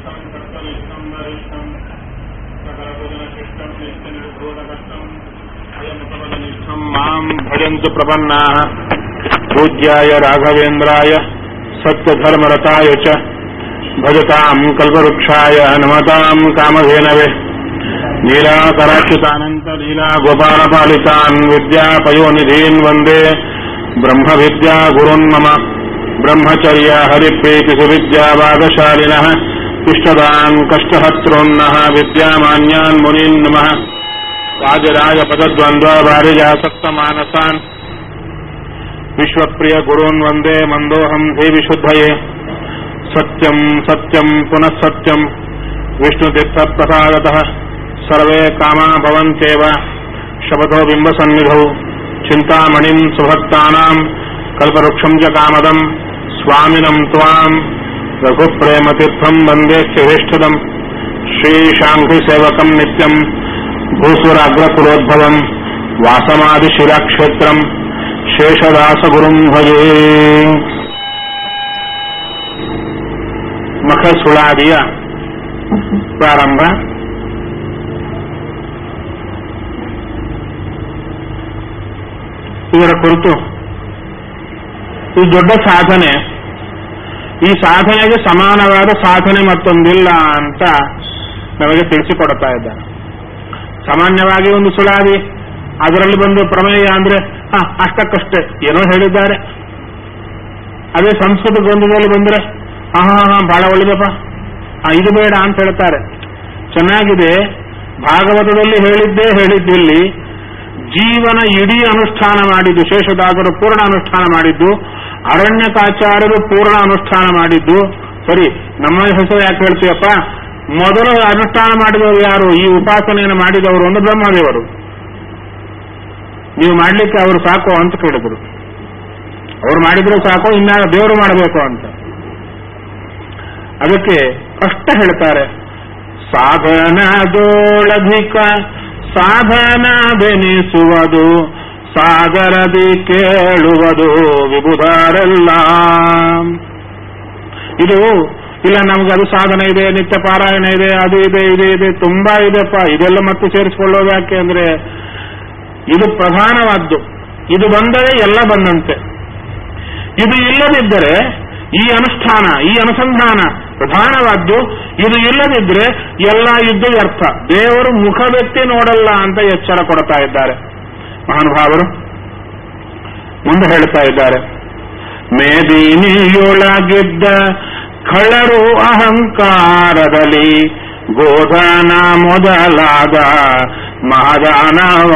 नित्यं तत्त्वनिष्ठं वरिष्ठं सकलभुजनशिष्टं नित्यनिर्भूतकष्टम् अयमुपपदनिष्ठं मां भजन्तु प्रपन्नाः पूज्याय राघवेन्द्राय सत्यधर्मरताय च भजताम् कल्पवृक्षाय नमताम् कामधेनवे लीलाकराच्युतानन्तलीला गोपालपालितान् विद्यापयोनिधीन् वन्दे ब्रह्मविद्या गुरुन् मम ब्रह्मचर्य हरिप्रीतिसुविद्यावादशालिनः इष्टदान् कष्टहत्रोन्नः विद्यामान्यान् मुनीन् नमः राजराजपदद्वन्द्ववारिजासक्तमानसान् विश्वप्रिय गुरून् वन्दे मन्दोऽहम् देविशुद्धये सत्यम् सत्यम् पुनः सत्यम् विष्णुतीर्थप्रसादतः सर्वे कामा भवन्त्येव शपथो बिम्बसन्निधौ चिन्तामणिम् सुभक्तानाम् कल्पवृक्षम् च कामदम् स्वामिनम् त्वाम् रघुप्रेमतीर्थम् वन्दे श्रेष्ठदम् श्रीशाङ्घ्रिसेवकम् नित्यम् भूसुराग्रकुलोद्भवम् वासमादिशिराक्षेत्रम् ಶೇಷದಾಸಗುರುಂ ಭಜೇ ಮಖಸುಳಾದಿಯ ಪ್ರಾರಂಭ ಇದರ ಕುರಿತು ಇದು ದೊಡ್ಡ ಸಾಧನೆ ಈ ಸಾಧನೆಗೆ ಸಮಾನವಾದ ಸಾಧನೆ ಮತ್ತೊಂದಿಲ್ಲ ಅಂತ ನಮಗೆ ತಿಳಿಸಿಕೊಡ್ತಾ ಇದ್ದಾರೆ ಸಾಮಾನ್ಯವಾಗಿ ಒಂದು ಸುಳಾದಿ ಅದರಲ್ಲಿ ಬಂದು ಪ್ರಮೇಯ ಅಂದ್ರೆ ಹ ಅಷ್ಟಕ್ಕಷ್ಟೇ ಏನೋ ಹೇಳಿದ್ದಾರೆ ಅದೇ ಸಂಸ್ಕೃತ ಗ್ರಂಥದಲ್ಲಿ ಬಂದ್ರೆ ಹಾ ಹಾ ಹಾ ಬಹಳ ಒಳ್ಳೇದಪ್ಪ ಆ ಇದು ಬೇಡ ಅಂತ ಹೇಳ್ತಾರೆ ಚೆನ್ನಾಗಿದೆ ಭಾಗವತದಲ್ಲಿ ಹೇಳಿದ್ದೇ ಹೇಳಿದ್ದಿಲ್ಲಿ ಜೀವನ ಇಡೀ ಅನುಷ್ಠಾನ ಮಾಡಿದ್ದು ಶೇಷದಾಸರು ಪೂರ್ಣ ಅನುಷ್ಠಾನ ಮಾಡಿದ್ದು ಅರಣ್ಯಕಾಚಾರ್ಯರು ಪೂರ್ಣ ಅನುಷ್ಠಾನ ಮಾಡಿದ್ದು ಸರಿ ನಮ್ಮ ಹೆಸರು ಯಾಕೆ ಹೇಳ್ತೀಯಪ್ಪ ಮೊದಲು ಅನುಷ್ಠಾನ ಮಾಡಿದವರು ಯಾರು ಈ ಉಪಾಸನೆಯನ್ನು ಮಾಡಿದವರು ಒಂದು ಬ್ರಹ್ಮದೇವರು ನೀವು ಮಾಡ್ಲಿಕ್ಕೆ ಅವರು ಸಾಕು ಅಂತ ಕೇಳಿದ್ರು ಅವ್ರು ಮಾಡಿದ್ರೆ ಸಾಕು ಇನ್ನಾಗ ದೇವರು ಮಾಡಬೇಕು ಅಂತ ಅದಕ್ಕೆ ಕಷ್ಟ ಹೇಳ್ತಾರೆ ಸಾಧನದೋಳಧಿಕ ಸಾಧನವೆನಿಸುವುದು ಸಾಗರದಿ ಕೇಳುವುದು ವಿಬುಧಾರೆಲ್ಲ ಇದು ಇಲ್ಲ ನಮ್ಗೆ ಅದು ಸಾಧನೆ ಇದೆ ನಿತ್ಯ ಪಾರಾಯಣ ಇದೆ ಅದು ಇದೆ ಇದು ಇದೆ ತುಂಬಾ ಇದೆಪ್ಪ ಇದೆಲ್ಲ ಮತ್ತೆ ಸೇರಿಸಿಕೊಳ್ಳೋದು ಯಾಕೆ ಅಂದ್ರೆ ಇದು ಪ್ರಧಾನವಾದ್ದು ಇದು ಬಂದರೆ ಎಲ್ಲ ಬಂದಂತೆ ಇದು ಇಲ್ಲದಿದ್ದರೆ ಈ ಅನುಷ್ಠಾನ ಈ ಅನುಸಂಧಾನ ಪ್ರಧಾನವಾದ್ದು ಇದು ಇಲ್ಲದಿದ್ರೆ ಎಲ್ಲ ಇದ್ದು ವ್ಯರ್ಥ ದೇವರು ಮುಖವೆತ್ತಿ ನೋಡಲ್ಲ ಅಂತ ಎಚ್ಚರ ಕೊಡ್ತಾ ಇದ್ದಾರೆ ಮಹಾನುಭಾವರು ಮುಂದೆ ಹೇಳ್ತಾ ಇದ್ದಾರೆ ಮೇದಿನಿಯೊಳಗಿದ್ದ ಖಳರು ಅಹಂಕಾರದಲ್ಲಿ ಗೋಧನ ಮೊದಲಾದ ಮಹದಾನವ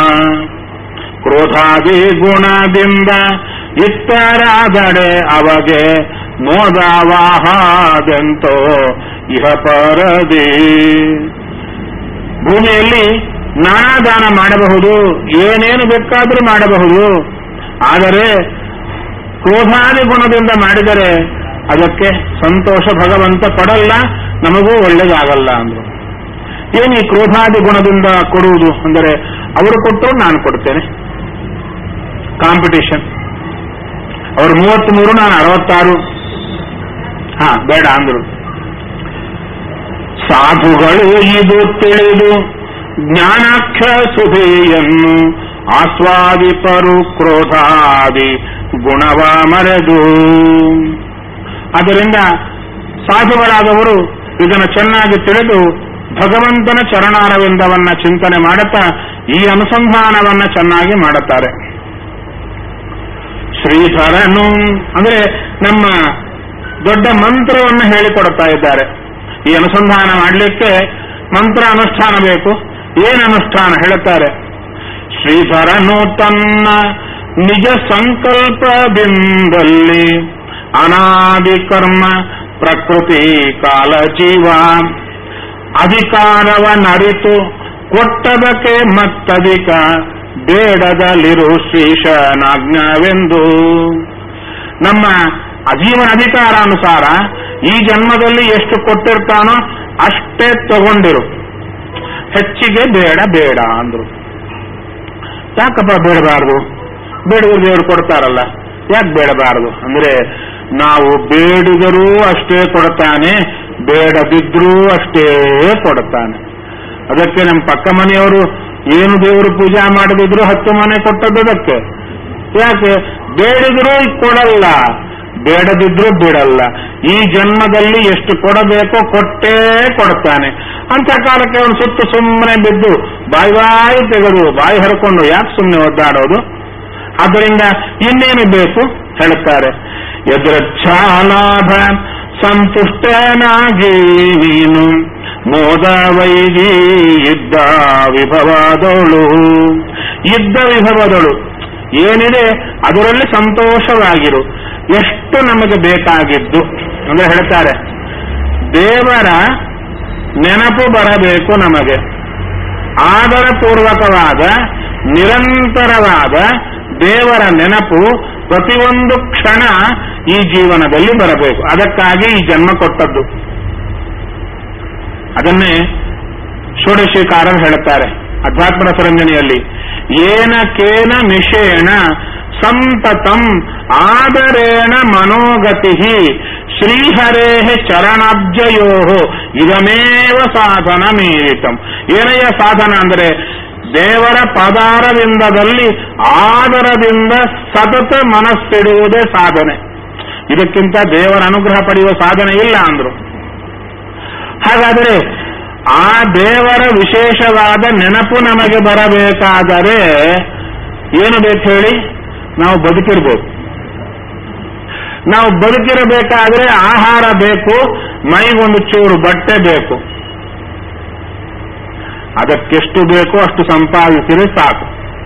ಕ್ರೋಧಾದಿ ಗುಣದಿಂದ ಇತ್ತರಾದಡೆ ಅವಗೆ ಮೋದವಾಹಾದೆಂತೋ ಇಹ ಪರದಿ ಭೂಮಿಯಲ್ಲಿ ನಾನಾ ದಾನ ಮಾಡಬಹುದು ಏನೇನು ಬೇಕಾದರೂ ಮಾಡಬಹುದು ಆದರೆ ಕ್ರೋಧಾದಿ ಗುಣದಿಂದ ಮಾಡಿದರೆ ಅದಕ್ಕೆ ಸಂತೋಷ ಭಗವಂತ ಪಡಲ್ಲ ನಮಗೂ ಒಳ್ಳೇದಾಗಲ್ಲ ಅಂದ್ರು ಏನು ಈ ಕ್ರೋಧಾದಿ ಗುಣದಿಂದ ಕೊಡುವುದು ಅಂದರೆ ಅವರು ಕೊಟ್ಟರು ನಾನು ಕೊಡ್ತೇನೆ ಕಾಂಪಿಟೇಷನ್ ಅವರು ಮೂವತ್ತ್ ಮೂರು ನಾನು ಅರವತ್ತಾರು ಹಾ ಬೇಡ ಅಂದ್ರು ಸಾಧುಗಳು ಇದು ತಿಳಿದು ಜ್ಞಾನಾಖ್ಯ ಸುಧೆಯನ್ನು ಆಸ್ವಾದಿಪರು ಕ್ರೋಧಾದಿ ಗುಣವ ಮರೆದು ಆದ್ದರಿಂದ ಸಾಧುಗಳಾದವರು ಇದನ್ನು ಚೆನ್ನಾಗಿ ತಿಳಿದು ಭಗವಂತನ ಚರಣಾರವಿಂದವನ್ನ ಚಿಂತನೆ ಮಾಡುತ್ತಾ ಈ ಅನುಸಂಧಾನವನ್ನ ಚೆನ್ನಾಗಿ ಮಾಡುತ್ತಾರೆ ಶ್ರೀಧರನು ಅಂದ್ರೆ ನಮ್ಮ ದೊಡ್ಡ ಮಂತ್ರವನ್ನು ಹೇಳಿಕೊಡ್ತಾ ಇದ್ದಾರೆ ಈ ಅನುಸಂಧಾನ ಮಾಡಲಿಕ್ಕೆ ಮಂತ್ರ ಅನುಷ್ಠಾನ ಬೇಕು ಏನು ಅನುಷ್ಠಾನ ಹೇಳುತ್ತಾರೆ ಶ್ರೀಧರನು ತನ್ನ ನಿಜ ಸಂಕಲ್ಪದಿಂದಲ್ಲಿ ಅನಾದಿ ಕರ್ಮ ಪ್ರಕೃತಿ ಕಾಲ ಜೀವ ಅಧಿಕಾರವನ್ನರಿತು ಕೊಟ್ಟದಕ್ಕೆ ಮತ್ತಧಿಕ ಬೇಡದಲ್ಲಿರು ಶ್ರೀಶನಾಜ್ಞವೆಂದು ನಮ್ಮ ಅಜೀವನ ಅಧಿಕಾರಾನುಸಾರ ಈ ಜನ್ಮದಲ್ಲಿ ಎಷ್ಟು ಕೊಟ್ಟಿರ್ತಾನೋ ಅಷ್ಟೇ ತಗೊಂಡಿರು ಹೆಚ್ಚಿಗೆ ಬೇಡ ಬೇಡ ಅಂದ್ರು ಯಾಕಪ್ಪ ಬೇಡಬಾರದು ಬೇಡಿದ್ರೆ ದೇವರು ಕೊಡ್ತಾರಲ್ಲ ಯಾಕೆ ಬೇಡಬಾರದು ಅಂದ್ರೆ ನಾವು ಬೇಡಿದರೂ ಅಷ್ಟೇ ಕೊಡ್ತಾನೆ ಬೇಡದಿದ್ರೂ ಅಷ್ಟೇ ಕೊಡ್ತಾನೆ ಅದಕ್ಕೆ ನಮ್ಮ ಪಕ್ಕ ಮನೆಯವರು ಏನು ದೇವರು ಪೂಜಾ ಮಾಡದಿದ್ರು ಹತ್ತು ಮನೆ ಕೊಟ್ಟದ್ದು ಅದಕ್ಕೆ ಯಾಕೆ ಬೇಡಿದ್ರು ಕೊಡಲ್ಲ ಬೇಡದಿದ್ರು ಬಿಡಲ್ಲ ಈ ಜನ್ಮದಲ್ಲಿ ಎಷ್ಟು ಕೊಡಬೇಕೋ ಕೊಟ್ಟೇ ಕೊಡ್ತಾನೆ ಅಂತ ಕಾಲಕ್ಕೆ ಅವನು ಸುತ್ತು ಸುಮ್ಮನೆ ಬಿದ್ದು ಬಾಯಿ ಬಾಯಿ ತೆಗೆದು ಬಾಯಿ ಹರ್ಕೊಂಡು ಯಾಕೆ ಸುಮ್ಮನೆ ಒದ್ದಾಡೋದು ಆದ್ದರಿಂದ ಇನ್ನೇನು ಬೇಕು ಹೇಳುತ್ತಾರೆ ಎದುರಚ್ಛಾಲಾಭ ಸಂತುಷ್ಟನಾಗಿ ನೀನು ಮೋದವೈಗಿ ಇದ್ದ ವಿಭವದಳು ಇದ್ದ ವಿಭವದಳು ಏನಿದೆ ಅದರಲ್ಲಿ ಸಂತೋಷವಾಗಿರು ಎಷ್ಟು ನಮಗೆ ಬೇಕಾಗಿದ್ದು ಅಂದ್ರೆ ಹೇಳ್ತಾರೆ ದೇವರ ನೆನಪು ಬರಬೇಕು ನಮಗೆ ಆದರಪೂರ್ವಕವಾದ ನಿರಂತರವಾದ ದೇವರ ನೆನಪು ಪ್ರತಿಯೊಂದು ಕ್ಷಣ ಈ ಜೀವನದಲ್ಲಿ ಬರಬೇಕು ಅದಕ್ಕಾಗಿ ಈ ಜನ್ಮ ಕೊಟ್ಟದ್ದು ಅದನ್ನೇ ಷೋಡಶೀಕಾರರು ಹೇಳುತ್ತಾರೆ ಅಧ್ಯಾತ್ಮ ರಸರಂಜನೆಯಲ್ಲಿ ಏನ ಕೇನ ನಿಷೇಣ ಸಂತತಂ ಆದರೇಣ ಮನೋಗತಿ ಶ್ರೀಹರೇ ಚರಣಾಬ್ಜಯೋ ಇದಮೇವ ಸಾಧನ ಮೀರಿತಂ ಏನಯ್ಯ ಸಾಧನ ಅಂದ್ರೆ ದೇವರ ಪದಾರವಿಂದದಲ್ಲಿ ಆದರದಿಂದ ಸತತ ಮನಸ್ಸಿಡುವುದೇ ಸಾಧನೆ ಇದಕ್ಕಿಂತ ದೇವರ ಅನುಗ್ರಹ ಪಡೆಯುವ ಸಾಧನೆ ಇಲ್ಲ ಅಂದ್ರು ಹಾಗಾದರೆ ಆ ದೇವರ ವಿಶೇಷವಾದ ನೆನಪು ನಮಗೆ ಬರಬೇಕಾದರೆ ಏನು ಬೇಕು ಹೇಳಿ ನಾವು ಬದುಕಿರ್ಬೇಕು ನಾವು ಬದುಕಿರಬೇಕಾದ್ರೆ ಆಹಾರ ಬೇಕು ಮೈಗೊಂದು ಚೂರು ಬಟ್ಟೆ ಬೇಕು ಅದಕ್ಕೆಷ್ಟು ಬೇಕೋ ಅಷ್ಟು ಸಂಪಾದಿಸಿದ್ರೆ ಸಾಕು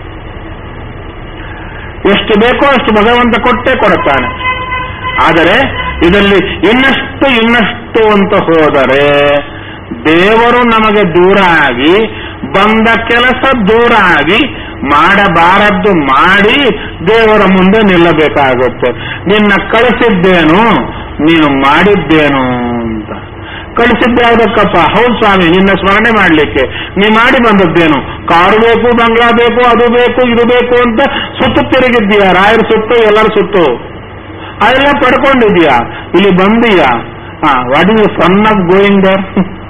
ಎಷ್ಟು ಬೇಕೋ ಅಷ್ಟು ಭಗವಂತ ಕೊಟ್ಟೇ ಕೊಡುತ್ತಾನೆ ಆದರೆ ಇದರಲ್ಲಿ ಇನ್ನಷ್ಟು ಇನ್ನಷ್ಟು ಅಂತ ಹೋದರೆ ದೇವರು ನಮಗೆ ದೂರ ಆಗಿ ಬಂದ ಕೆಲಸ ದೂರ ಆಗಿ ಮಾಡಬಾರದ್ದು ಮಾಡಿ ದೇವರ ಮುಂದೆ ನಿಲ್ಲಬೇಕಾಗುತ್ತೆ ನಿನ್ನ ಕಳಿಸಿದ್ದೇನು ನೀನು ಮಾಡಿದ್ದೇನು ಅಂತ ಕಳಿಸಿದ್ದೆ ಯಾವುದಕ್ಕಪ್ಪ ಹೌದು ಸ್ವಾಮಿ ನಿನ್ನ ಸ್ಮರಣೆ ಮಾಡಲಿಕ್ಕೆ ನೀ ಮಾಡಿ ಬಂದದ್ದೇನು ಕಾರು ಬೇಕು ಬಂಗ್ಲಾ ಬೇಕು ಅದು ಬೇಕು ಇದು ಬೇಕು ಅಂತ ಸುತ್ತು ತಿರುಗಿದ್ದೀಯಾ ರಾಯರ ಸುತ್ತು ಎಲ್ಲರ ಸುತ್ತು ಅದೆಲ್ಲ ಪಡ್ಕೊಂಡಿದ್ಯಾ ಇಲ್ಲಿ ಬಂದೀಯಾ ಹಾ what is fun of going there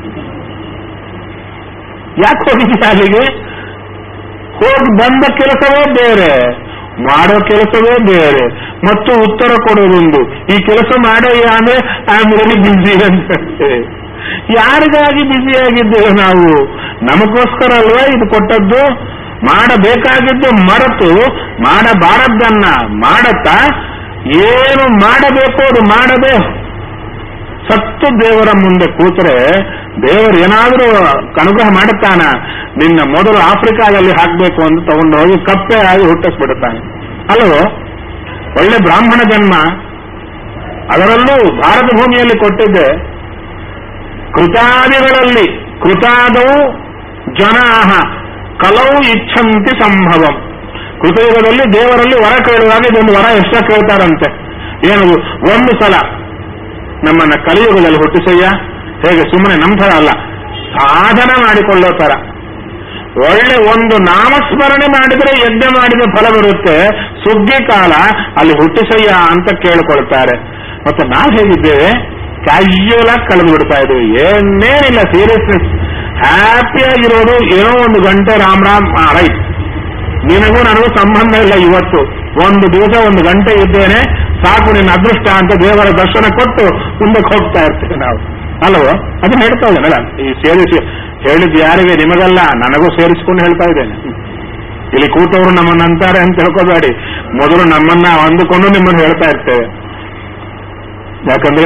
ಯಾಕೆ ಹೋಗಿದ್ಯಾ ಅಲ್ಲಿಗೆ ಹೋಗಿ ಬಂದ ಕೆಲಸವೇ ಬೇರೆ ಮಾಡೋ ಕೆಲಸವೇ ಬೇರೆ ಮತ್ತು ಉತ್ತರ ಕೊಡೋದೊಂದು ಈ ಕೆಲಸ ಮಾಡಯ್ಯ ಅಂದ್ರೆ ಐ ಆಮ್ ವೆರಿ ಬಿಸಿ ಅಂತ ಯಾರಿಗಾಗಿ ಬ್ಯುಸಿಯಾಗಿದ್ದೇವೆ ನಾವು ನಮಗೋಸ್ಕರ ಅಲ್ವಾ ಇದು ಕೊಟ್ಟದ್ದು ಮಾಡಬೇಕಾಗಿದ್ದು ಮರೆತು ಮಾಡಬಾರದ್ದನ್ನ ಮಾಡತ್ತಾ ಏನು ಮಾಡಬೇಕು ಅದು ಮಾಡದೆ ಸತ್ತು ದೇವರ ಮುಂದೆ ಕೂತ್ರೆ ದೇವರು ಏನಾದರೂ ಅನುಗ್ರಹ ಮಾಡುತ್ತಾನ ನಿನ್ನ ಮೊದಲು ಆಫ್ರಿಕಾದಲ್ಲಿ ಹಾಕಬೇಕು ಅಂತ ತಗೊಂಡು ಹೋಗಿ ಕಪ್ಪೆ ಆಗಿ ಹುಟ್ಟಿಸ್ಬಿಡುತ್ತಾನೆ ಅಲ್ಲವೋ ಒಳ್ಳೆ ಬ್ರಾಹ್ಮಣ ಜನ್ಮ ಅದರಲ್ಲೂ ಭಾರತ ಭೂಮಿಯಲ್ಲಿ ಕೊಟ್ಟಿದ್ದೆ ಕೃತಾದಿಗಳಲ್ಲಿ ಕೃತಾದವು ಜನಾಹ ಕಲವು ಇಚ್ಛಂತಿ ಸಂಭವಂ ಕೃತಯುಗದಲ್ಲಿ ದೇವರಲ್ಲಿ ವರ ಕೇಳುವಾಗ ಇದೊಂದು ವರ ಎಷ್ಟ ಕೇಳ್ತಾರಂತೆ ಏನದು ಒಂದು ಸಲ ನಮ್ಮನ್ನ ಕಲಿಯುಗದಲ್ಲಿ ಹುಟ್ಟಿಸಯ್ಯ ಹೇಗೆ ಸುಮ್ಮನೆ ನಮ್ಮ ಥರ ಅಲ್ಲ ಸಾಧನ ಮಾಡಿಕೊಳ್ಳೋ ತರ ಒಳ್ಳೆ ಒಂದು ನಾಮಸ್ಮರಣೆ ಮಾಡಿದರೆ ಯಜ್ಞ ಮಾಡಿದ ಫಲ ಬರುತ್ತೆ ಸುಗ್ಗಿ ಕಾಲ ಅಲ್ಲಿ ಹುಟ್ಟಿಸಯ್ಯ ಅಂತ ಕೇಳಿಕೊಳ್ತಾರೆ ಮತ್ತೆ ನಾವು ಹೇಗಿದ್ದೇವೆ ಕ್ಯಾಶುವಲ್ ಆಗಿ ಕಳೆದು ಬಿಡ್ತಾ ಇದ್ದೀವಿ ಏನೇನಿಲ್ಲ ಸೀರಿಯಸ್ನೆಸ್ ಹ್ಯಾಪಿಯಾಗಿರೋದು ಏನೋ ಒಂದು ಗಂಟೆ ರಾಮ್ ರಾಮ್ ರೈಟ್ ನಿನಗೂ ನನಗೂ ಸಂಬಂಧ ಇಲ್ಲ ಇವತ್ತು ಒಂದು ದಿವಸ ಒಂದು ಗಂಟೆ ಇದ್ದೇನೆ ಸಾಕು ನಿನ್ನ ಅದೃಷ್ಟ ಅಂತ ದೇವರ ದರ್ಶನ ಕೊಟ್ಟು ಮುಂದಕ್ಕೆ ಹೋಗ್ತಾ ಇರ್ತೇವೆ ನಾವು ಅಲ್ವೋ ಅದನ್ನ ಹೇಳ್ತಾ ಇದ್ದೇನಲ್ಲ ಈ ಸೇರಿಸಿ ಹೇಳಿದ್ ಯಾರಿಗೆ ನಿಮಗಲ್ಲ ನನಗೂ ಸೇರಿಸಿಕೊಂಡು ಹೇಳ್ತಾ ಇದ್ದೇನೆ ಇಲ್ಲಿ ಕೂತವರು ನಮ್ಮನ್ನ ಅಂತಾರೆ ಅಂತ ತಿಳ್ಕೋಬೇಡಿ ಮೊದಲು ನಮ್ಮನ್ನ ಅಂದುಕೊಂಡು ನಿಮ್ಮನ್ನು ಹೇಳ್ತಾ ಇರ್ತೇವೆ ಯಾಕಂದ್ರೆ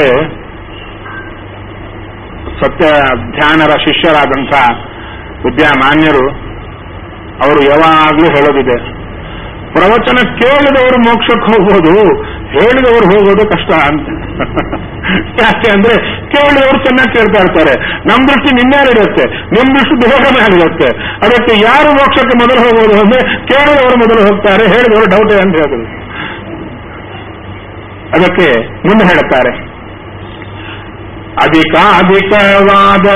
ಸತ್ಯ ಧ್ಯಾನರ ಶಿಷ್ಯರಾದಂಥ ವಿದ್ಯಾಮಾನ್ಯರು ಅವರು ಯಾವಾಗಲೂ ಹೇಳೋದಿದೆ ಪ್ರವಚನ ಕೇಳಿದವರು ಮೋಕ್ಷಕ್ಕೆ ಹೋಗೋದು ಹೇಳಿದವರು ಹೋಗೋದು ಕಷ್ಟ ಅಂತ ಯಾಕೆ ಅಂದ್ರೆ ಕೇಳಿದವರು ಚೆನ್ನಾಗಿ ಕೇಳ್ತಾ ಇರ್ತಾರೆ ನಮ್ ದೃಷ್ಟಿ ನಿನ್ನೇರಿರುತ್ತೆ ನಿಮ್ ದೃಷ್ಟಿ ದೇವರ ಮೇಲಿರುತ್ತೆ ಅದಕ್ಕೆ ಯಾರು ಮೋಕ್ಷಕ್ಕೆ ಮೊದಲು ಹೋಗೋದು ಅಂದ್ರೆ ಕೇಳಿದವರು ಮೊದಲು ಹೋಗ್ತಾರೆ ಹೇಳಿದವರು ಡೌಟೇ ಅಂತ ಹೇಳಿದ್ರು ಅದಕ್ಕೆ ಮುಂದೆ ಹೇಳುತ್ತಾರೆ ಅಧಿಕ ಅಧಿಕವಾದ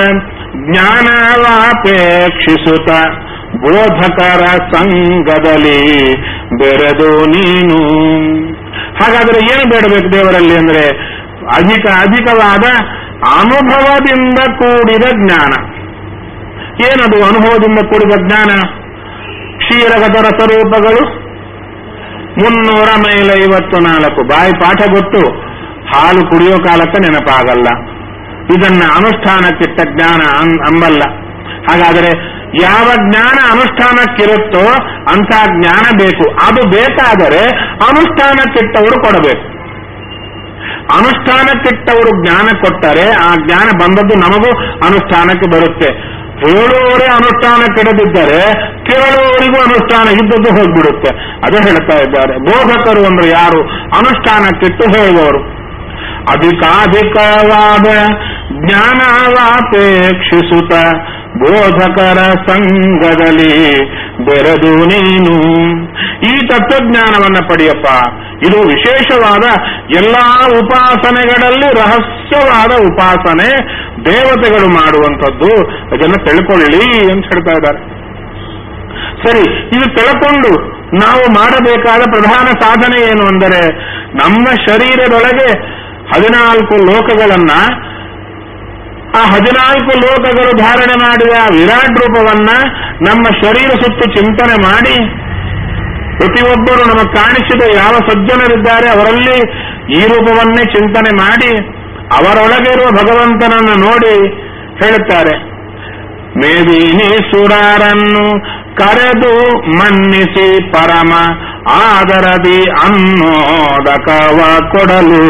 ಜ್ಞಾನವಾಪೇಕ್ಷಿಸುತ್ತ ಬೋಧಕರ ಸಂಘದಲ್ಲಿ ಬೆರೆದು ನೀನು ಹಾಗಾದ್ರೆ ಏನು ಬೇಡಬೇಕು ದೇವರಲ್ಲಿ ಅಂದ್ರೆ ಅಧಿಕ ಅಧಿಕವಾದ ಅನುಭವದಿಂದ ಕೂಡಿದ ಜ್ಞಾನ ಏನದು ಅನುಭವದಿಂದ ಕೂಡಿದ ಜ್ಞಾನ ಕ್ಷೀರಗತ ರಸರೂಪಗಳು ಮುನ್ನೂರ ಮೇಲೆ ಐವತ್ತು ನಾಲ್ಕು ಬಾಯಿ ಪಾಠ ಗೊತ್ತು ಹಾಲು ಕುಡಿಯೋ ಕಾಲಕ್ಕೆ ನೆನಪಾಗಲ್ಲ ಇದನ್ನ ಅನುಷ್ಠಾನಕ್ಕಿಟ್ಟ ಜ್ಞಾನ ಅಂ- ಅಂಬಲ್ಲ ಹಾಗಾದರೆ ಯಾವ ಜ್ಞಾನ ಅನುಷ್ಠಾನಕ್ಕಿರುತ್ತೋ ಅಂತ ಜ್ಞಾನ ಬೇಕು ಅದು ಬೇಕಾದರೆ ಅನುಷ್ಠಾನಕ್ಕಿಟ್ಟವರು ಕೊಡಬೇಕು ಅನುಷ್ಠಾನಕ್ಕಿಟ್ಟವರು ಜ್ಞಾನ ಕೊಟ್ಟರೆ ಆ ಜ್ಞಾನ ಬಂದದ್ದು ನಮಗೂ ಅನುಷ್ಠಾನಕ್ಕೆ ಬರುತ್ತೆ ಹೇಳುವವರೇ ಅನುಷ್ಠಾನಕ್ಕಿಡದಿದ್ದರೆ ಕೇಳುವವರಿಗೂ ಅನುಷ್ಠಾನ ಇದ್ದದ್ದು ಹೋಗ್ಬಿಡುತ್ತೆ ಅದೇ ಹೇಳ್ತಾ ಇದ್ದಾರೆ ಬೋಧಕರು ಅಂದ್ರೆ ಯಾರು ಅನುಷ್ಠಾನಕ್ಕಿಟ್ಟು ಹೇಳುವವರು ಅಧಿಕಾಧಿಕವಾದ ಜ್ಞಾನವಾಪೇಕ್ಷಿಸುತ್ತ ಬೋಧಕರ ಸಂಘದಲ್ಲಿ ಬೆರೆದು ನೀನು ಈ ತತ್ವಜ್ಞಾನವನ್ನ ಪಡೆಯಪ್ಪ ಇದು ವಿಶೇಷವಾದ ಎಲ್ಲಾ ಉಪಾಸನೆಗಳಲ್ಲಿ ರಹಸ್ಯವಾದ ಉಪಾಸನೆ ದೇವತೆಗಳು ಮಾಡುವಂಥದ್ದು ಅದನ್ನು ತಿಳ್ಕೊಳ್ಳಿ ಅಂತ ಹೇಳ್ತಾ ಇದ್ದಾರೆ ಸರಿ ಇದು ತಿಳ್ಕೊಂಡು ನಾವು ಮಾಡಬೇಕಾದ ಪ್ರಧಾನ ಸಾಧನೆ ಏನು ಅಂದರೆ ನಮ್ಮ ಶರೀರದೊಳಗೆ ಹದಿನಾಲ್ಕು ಲೋಕಗಳನ್ನ ಆ ಹದಿನಾಲ್ಕು ಲೋಕಗಳು ಧಾರಣೆ ಮಾಡಿದ ವಿರಾಟ್ ರೂಪವನ್ನ ನಮ್ಮ ಶರೀರ ಸುತ್ತು ಚಿಂತನೆ ಮಾಡಿ ಪ್ರತಿಯೊಬ್ಬರು ನಮಗೆ ಕಾಣಿಸಿದ ಯಾವ ಸಜ್ಜನರಿದ್ದಾರೆ ಅವರಲ್ಲಿ ಈ ರೂಪವನ್ನೇ ಚಿಂತನೆ ಮಾಡಿ ಅವರೊಳಗೆ ಇರುವ ಭಗವಂತನನ್ನು ನೋಡಿ ಹೇಳುತ್ತಾರೆ ಮೇದಿನಿ ಸುರರನ್ನು ಕರೆದು ಮನ್ನಿಸಿ ಪರಮ ಆದರದಿ ಅನ್ನೋದಕವ ಕೊಡಲು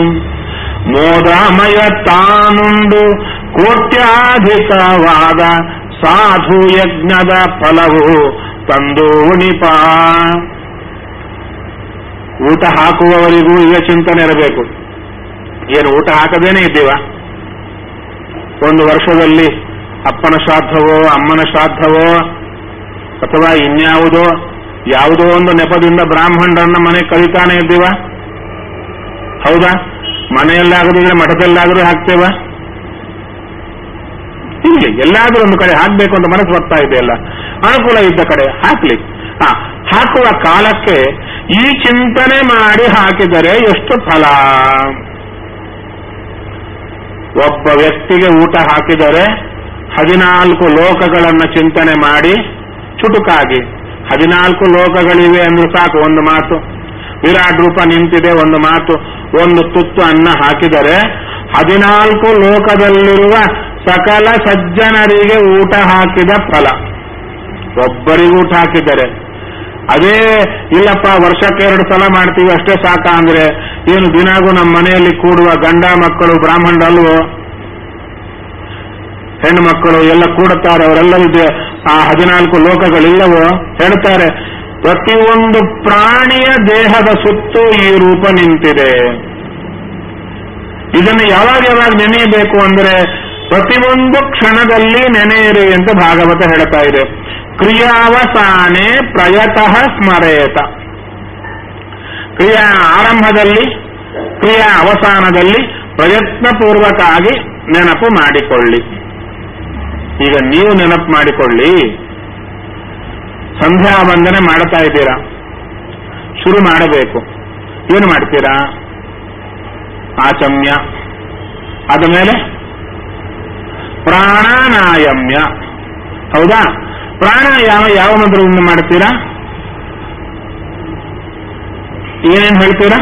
ಮೋದಮಯ ತಾನುಂಡು ಕೋಟ್ಯಾಧಿಕವಾದ ಸಾಧು ಯಜ್ಞದ ಫಲವು ತಂದು ಉಣಿಪ ಊಟ ಹಾಕುವವರಿಗೂ ಈಗ ಚಿಂತನೆ ಇರಬೇಕು ಏನು ಊಟ ಹಾಕದೇನೆ ಇದ್ದೀವ ಒಂದು ವರ್ಷದಲ್ಲಿ ಅಪ್ಪನ ಶ್ರಾದ್ದವೋ ಅಮ್ಮನ ಶ್ರಾದ್ದವೋ ಅಥವಾ ಇನ್ಯಾವುದೋ ಯಾವುದೋ ಒಂದು ನೆಪದಿಂದ ಬ್ರಾಹ್ಮಣರನ್ನ ಮನೆ ಕಲಿತಾನೆ ಇದ್ದೀವ ಹೌದಾ ಮನೆಯಲ್ಲಾಗದಿದ್ರೆ ಮಠದಲ್ಲಾದರೂ ಹಾಕ್ತೇವ ಇಲ್ಲಿ ಎಲ್ಲಾದ್ರೂ ಒಂದು ಕಡೆ ಹಾಕ್ಬೇಕು ಅಂತ ಮನಸ್ಸು ಬರ್ತಾ ಇದೆಯಲ್ಲ ಅನುಕೂಲ ಇದ್ದ ಕಡೆ ಹಾಕ್ಲಿ ಹಾ ಹಾಕುವ ಕಾಲಕ್ಕೆ ಈ ಚಿಂತನೆ ಮಾಡಿ ಹಾಕಿದರೆ ಎಷ್ಟು ಫಲ ಒಬ್ಬ ವ್ಯಕ್ತಿಗೆ ಊಟ ಹಾಕಿದರೆ ಹದಿನಾಲ್ಕು ಲೋಕಗಳನ್ನ ಚಿಂತನೆ ಮಾಡಿ ಚುಟುಕಾಗಿ ಹದಿನಾಲ್ಕು ಲೋಕಗಳಿವೆ ಅಂದ್ರೆ ಸಾಕು ಒಂದು ಮಾತು ವಿರಾಟ್ ರೂಪ ನಿಂತಿದೆ ಒಂದು ಮಾತು ಒಂದು ತುತ್ತು ಅನ್ನ ಹಾಕಿದರೆ ಹದಿನಾಲ್ಕು ಲೋಕದಲ್ಲಿರುವ ಸಕಲ ಸಜ್ಜನರಿಗೆ ಊಟ ಹಾಕಿದ ಫಲ ಒಬ್ಬರಿಗೆ ಊಟ ಹಾಕಿದರೆ ಅದೇ ಇಲ್ಲಪ್ಪ ವರ್ಷಕ್ಕೆ ಎರಡು ಸಲ ಮಾಡ್ತೀವಿ ಅಷ್ಟೇ ಸಾಕ ಅಂದ್ರೆ ಏನು ದಿನಾಗೂ ನಮ್ಮ ಮನೆಯಲ್ಲಿ ಕೂಡುವ ಗಂಡ ಮಕ್ಕಳು ಬ್ರಾಹ್ಮಣರಲ್ವೋ ಹೆಣ್ಣು ಮಕ್ಕಳು ಎಲ್ಲ ಕೂಡುತ್ತಾರೆ ಅವರೆಲ್ಲರಿದೆ ಆ ಹದಿನಾಲ್ಕು ಲೋಕಗಳಿಲ್ಲವೋ ಹೇಳ್ತಾರೆ ಪ್ರತಿಯೊಂದು ಪ್ರಾಣಿಯ ದೇಹದ ಸುತ್ತು ಈ ರೂಪ ನಿಂತಿದೆ ಇದನ್ನು ಯಾವಾಗ ಯಾವಾಗ ನೆನೆಯಬೇಕು ಅಂದ್ರೆ ಪ್ರತಿಯೊಂದು ಕ್ಷಣದಲ್ಲಿ ನೆನೆಯಿರಿ ಅಂತ ಭಾಗವತ ಹೇಳ್ತಾ ಇದೆ ಕ್ರಿಯಾವಸಾನೆ ಪ್ರಯತಃ ಸ್ಮರೇತ ಕ್ರಿಯಾ ಆರಂಭದಲ್ಲಿ ಕ್ರಿಯಾ ಅವಸಾನದಲ್ಲಿ ಪ್ರಯತ್ನಪೂರ್ವಕ ಆಗಿ ನೆನಪು ಮಾಡಿಕೊಳ್ಳಿ ಈಗ ನೀವು ನೆನಪು ಮಾಡಿಕೊಳ್ಳಿ ಸಂಧ್ಯಾ ವಂದನೆ ಮಾಡ್ತಾ ಇದ್ದೀರಾ ಶುರು ಮಾಡಬೇಕು ಏನು ಮಾಡ್ತೀರಾ ಆಚಮ್ಯ ಆದ ಮೇಲೆ ಪ್ರಾಣಾನಾಯಮ್ಯ ಹೌದಾ ಪ್ರಾಣಾಯಾಮ ಯಾವ ಮಂತ್ರದಿಂದ ಮಾಡ್ತೀರಾ ಏನೇನು ಹೇಳ್ತೀರಾ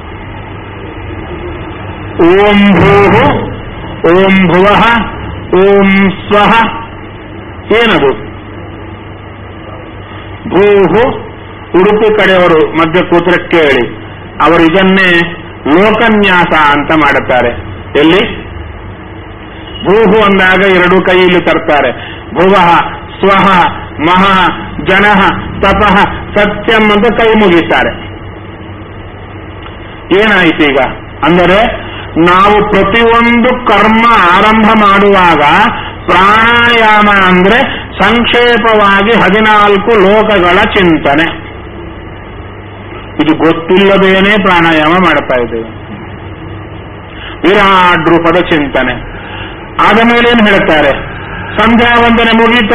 ಓಂ ಭೂ ಓಂ ಭುವ ಓಂ ಸ್ವಹ ಏನದು ಭೂಹು ಉಡುಪಿ ಕಡೆಯವರು ಮಧ್ಯ ಕೂತ್ರ ಕೇಳಿ ಅವರು ಇದನ್ನೇ ಲೋಕನ್ಯಾಸ ಅಂತ ಮಾಡುತ್ತಾರೆ ಎಲ್ಲಿ ಭೂಹು ಅಂದಾಗ ಎರಡು ಕೈಯಲ್ಲಿ ತರ್ತಾರೆ ಭುವಃ ಸ್ವಹ ಮಹ ಜನಃ ತಪಃ ಸತ್ಯಂ ಅಂತ ಕೈ ಮುಗಿತಾರೆ ಏನಾಯ್ತು ಈಗ ಅಂದರೆ ನಾವು ಪ್ರತಿಯೊಂದು ಕರ್ಮ ಆರಂಭ ಮಾಡುವಾಗ ಪ್ರಾಣಾಯಾಮ ಅಂದ್ರೆ ಸಂಕ್ಷೇಪವಾಗಿ ಹದಿನಾಲ್ಕು ಲೋಕಗಳ ಚಿಂತನೆ ಇದು ಗೊತ್ತಿಲ್ಲದೇನೆ ಪ್ರಾಣಾಯಾಮ ಮಾಡ್ತಾ ಇದ್ದೇವೆ ವಿರಾಟ್ ರೂಪದ ಚಿಂತನೆ ಆದ ಮೇಲೆ ಏನು ಹೇಳ್ತಾರೆ ಸಂಧ್ಯಾ ವಂದನೆ ಮುಗೀತ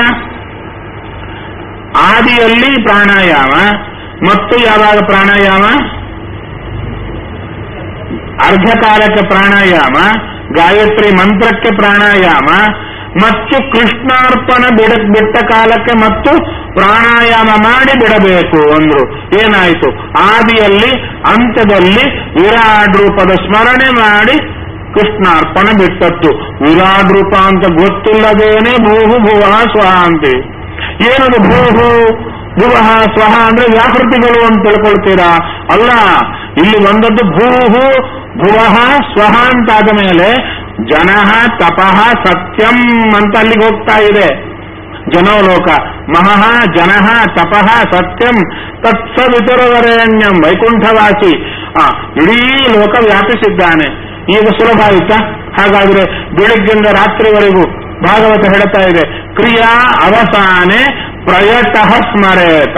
ಆದಿಯಲ್ಲಿ ಪ್ರಾಣಾಯಾಮ ಮತ್ತು ಯಾವಾಗ ಪ್ರಾಣಾಯಾಮ ಅರ್ಧ ಕಾಲಕ್ಕೆ ಪ್ರಾಣಾಯಾಮ ಗಾಯತ್ರಿ ಮಂತ್ರಕ್ಕೆ ಪ್ರಾಣಾಯಾಮ ಮತ್ತು ಕೃಷ್ಣಾರ್ಪಣ ಬಿಡ ಬಿಟ್ಟ ಕಾಲಕ್ಕೆ ಮತ್ತು ಪ್ರಾಣಾಯಾಮ ಮಾಡಿ ಬಿಡಬೇಕು ಅಂದ್ರು ಏನಾಯಿತು ಆದಿಯಲ್ಲಿ ಅಂತ್ಯದಲ್ಲಿ ವಿರಾಟ್ ರೂಪದ ಸ್ಮರಣೆ ಮಾಡಿ ಕೃಷ್ಣಾರ್ಪಣ ಬಿಟ್ಟದ್ದು ವಿರಾಟ್ ರೂಪ ಅಂತ ಗೊತ್ತಿಲ್ಲದೇನೆ ಭೂಹು ಭುವಃ ಸ್ವಹ ಅಂತೀವಿ ಏನದು ಭೂಹು ಭುವಃ ಸ್ವಹ ಅಂದ್ರೆ ವ್ಯಾಕೃತಿಗಳು ಅಂತ ತಿಳ್ಕೊಳ್ತೀರಾ ಅಲ್ಲ ಇಲ್ಲಿ ಬಂದದ್ದು ಭೂಹು ಭುವಃ ಸ್ವಹ ಅಂತಾದ ಮೇಲೆ ಜನಃ ತಪಃ ಸತ್ಯಂ ಅಂತ ಅಲ್ಲಿಗೆ ಹೋಗ್ತಾ ಇದೆ ಜನೋಲೋಕ ಮಹಃ ಜನಃ ತಪಃ ಸತ್ಯಂ ತತ್ಸವಿತರವರೆಣ್ಯಂ ವೈಕುಂಠವಾಸಿ ಆ ಇಡೀ ಲೋಕ ವ್ಯಾಪಿಸಿದ್ದಾನೆ ಈಗ ಸುಲಭ ಆಯ್ತಾ ಹಾಗಾದ್ರೆ ಬೆಳಗ್ಗಿಂದ ರಾತ್ರಿವರೆಗೂ ಭಾಗವತ ಹೇಳ್ತಾ ಇದೆ ಕ್ರಿಯಾ ಅವಸಾನೆ ಪ್ರಯತಃ ಸ್ಮರೇತ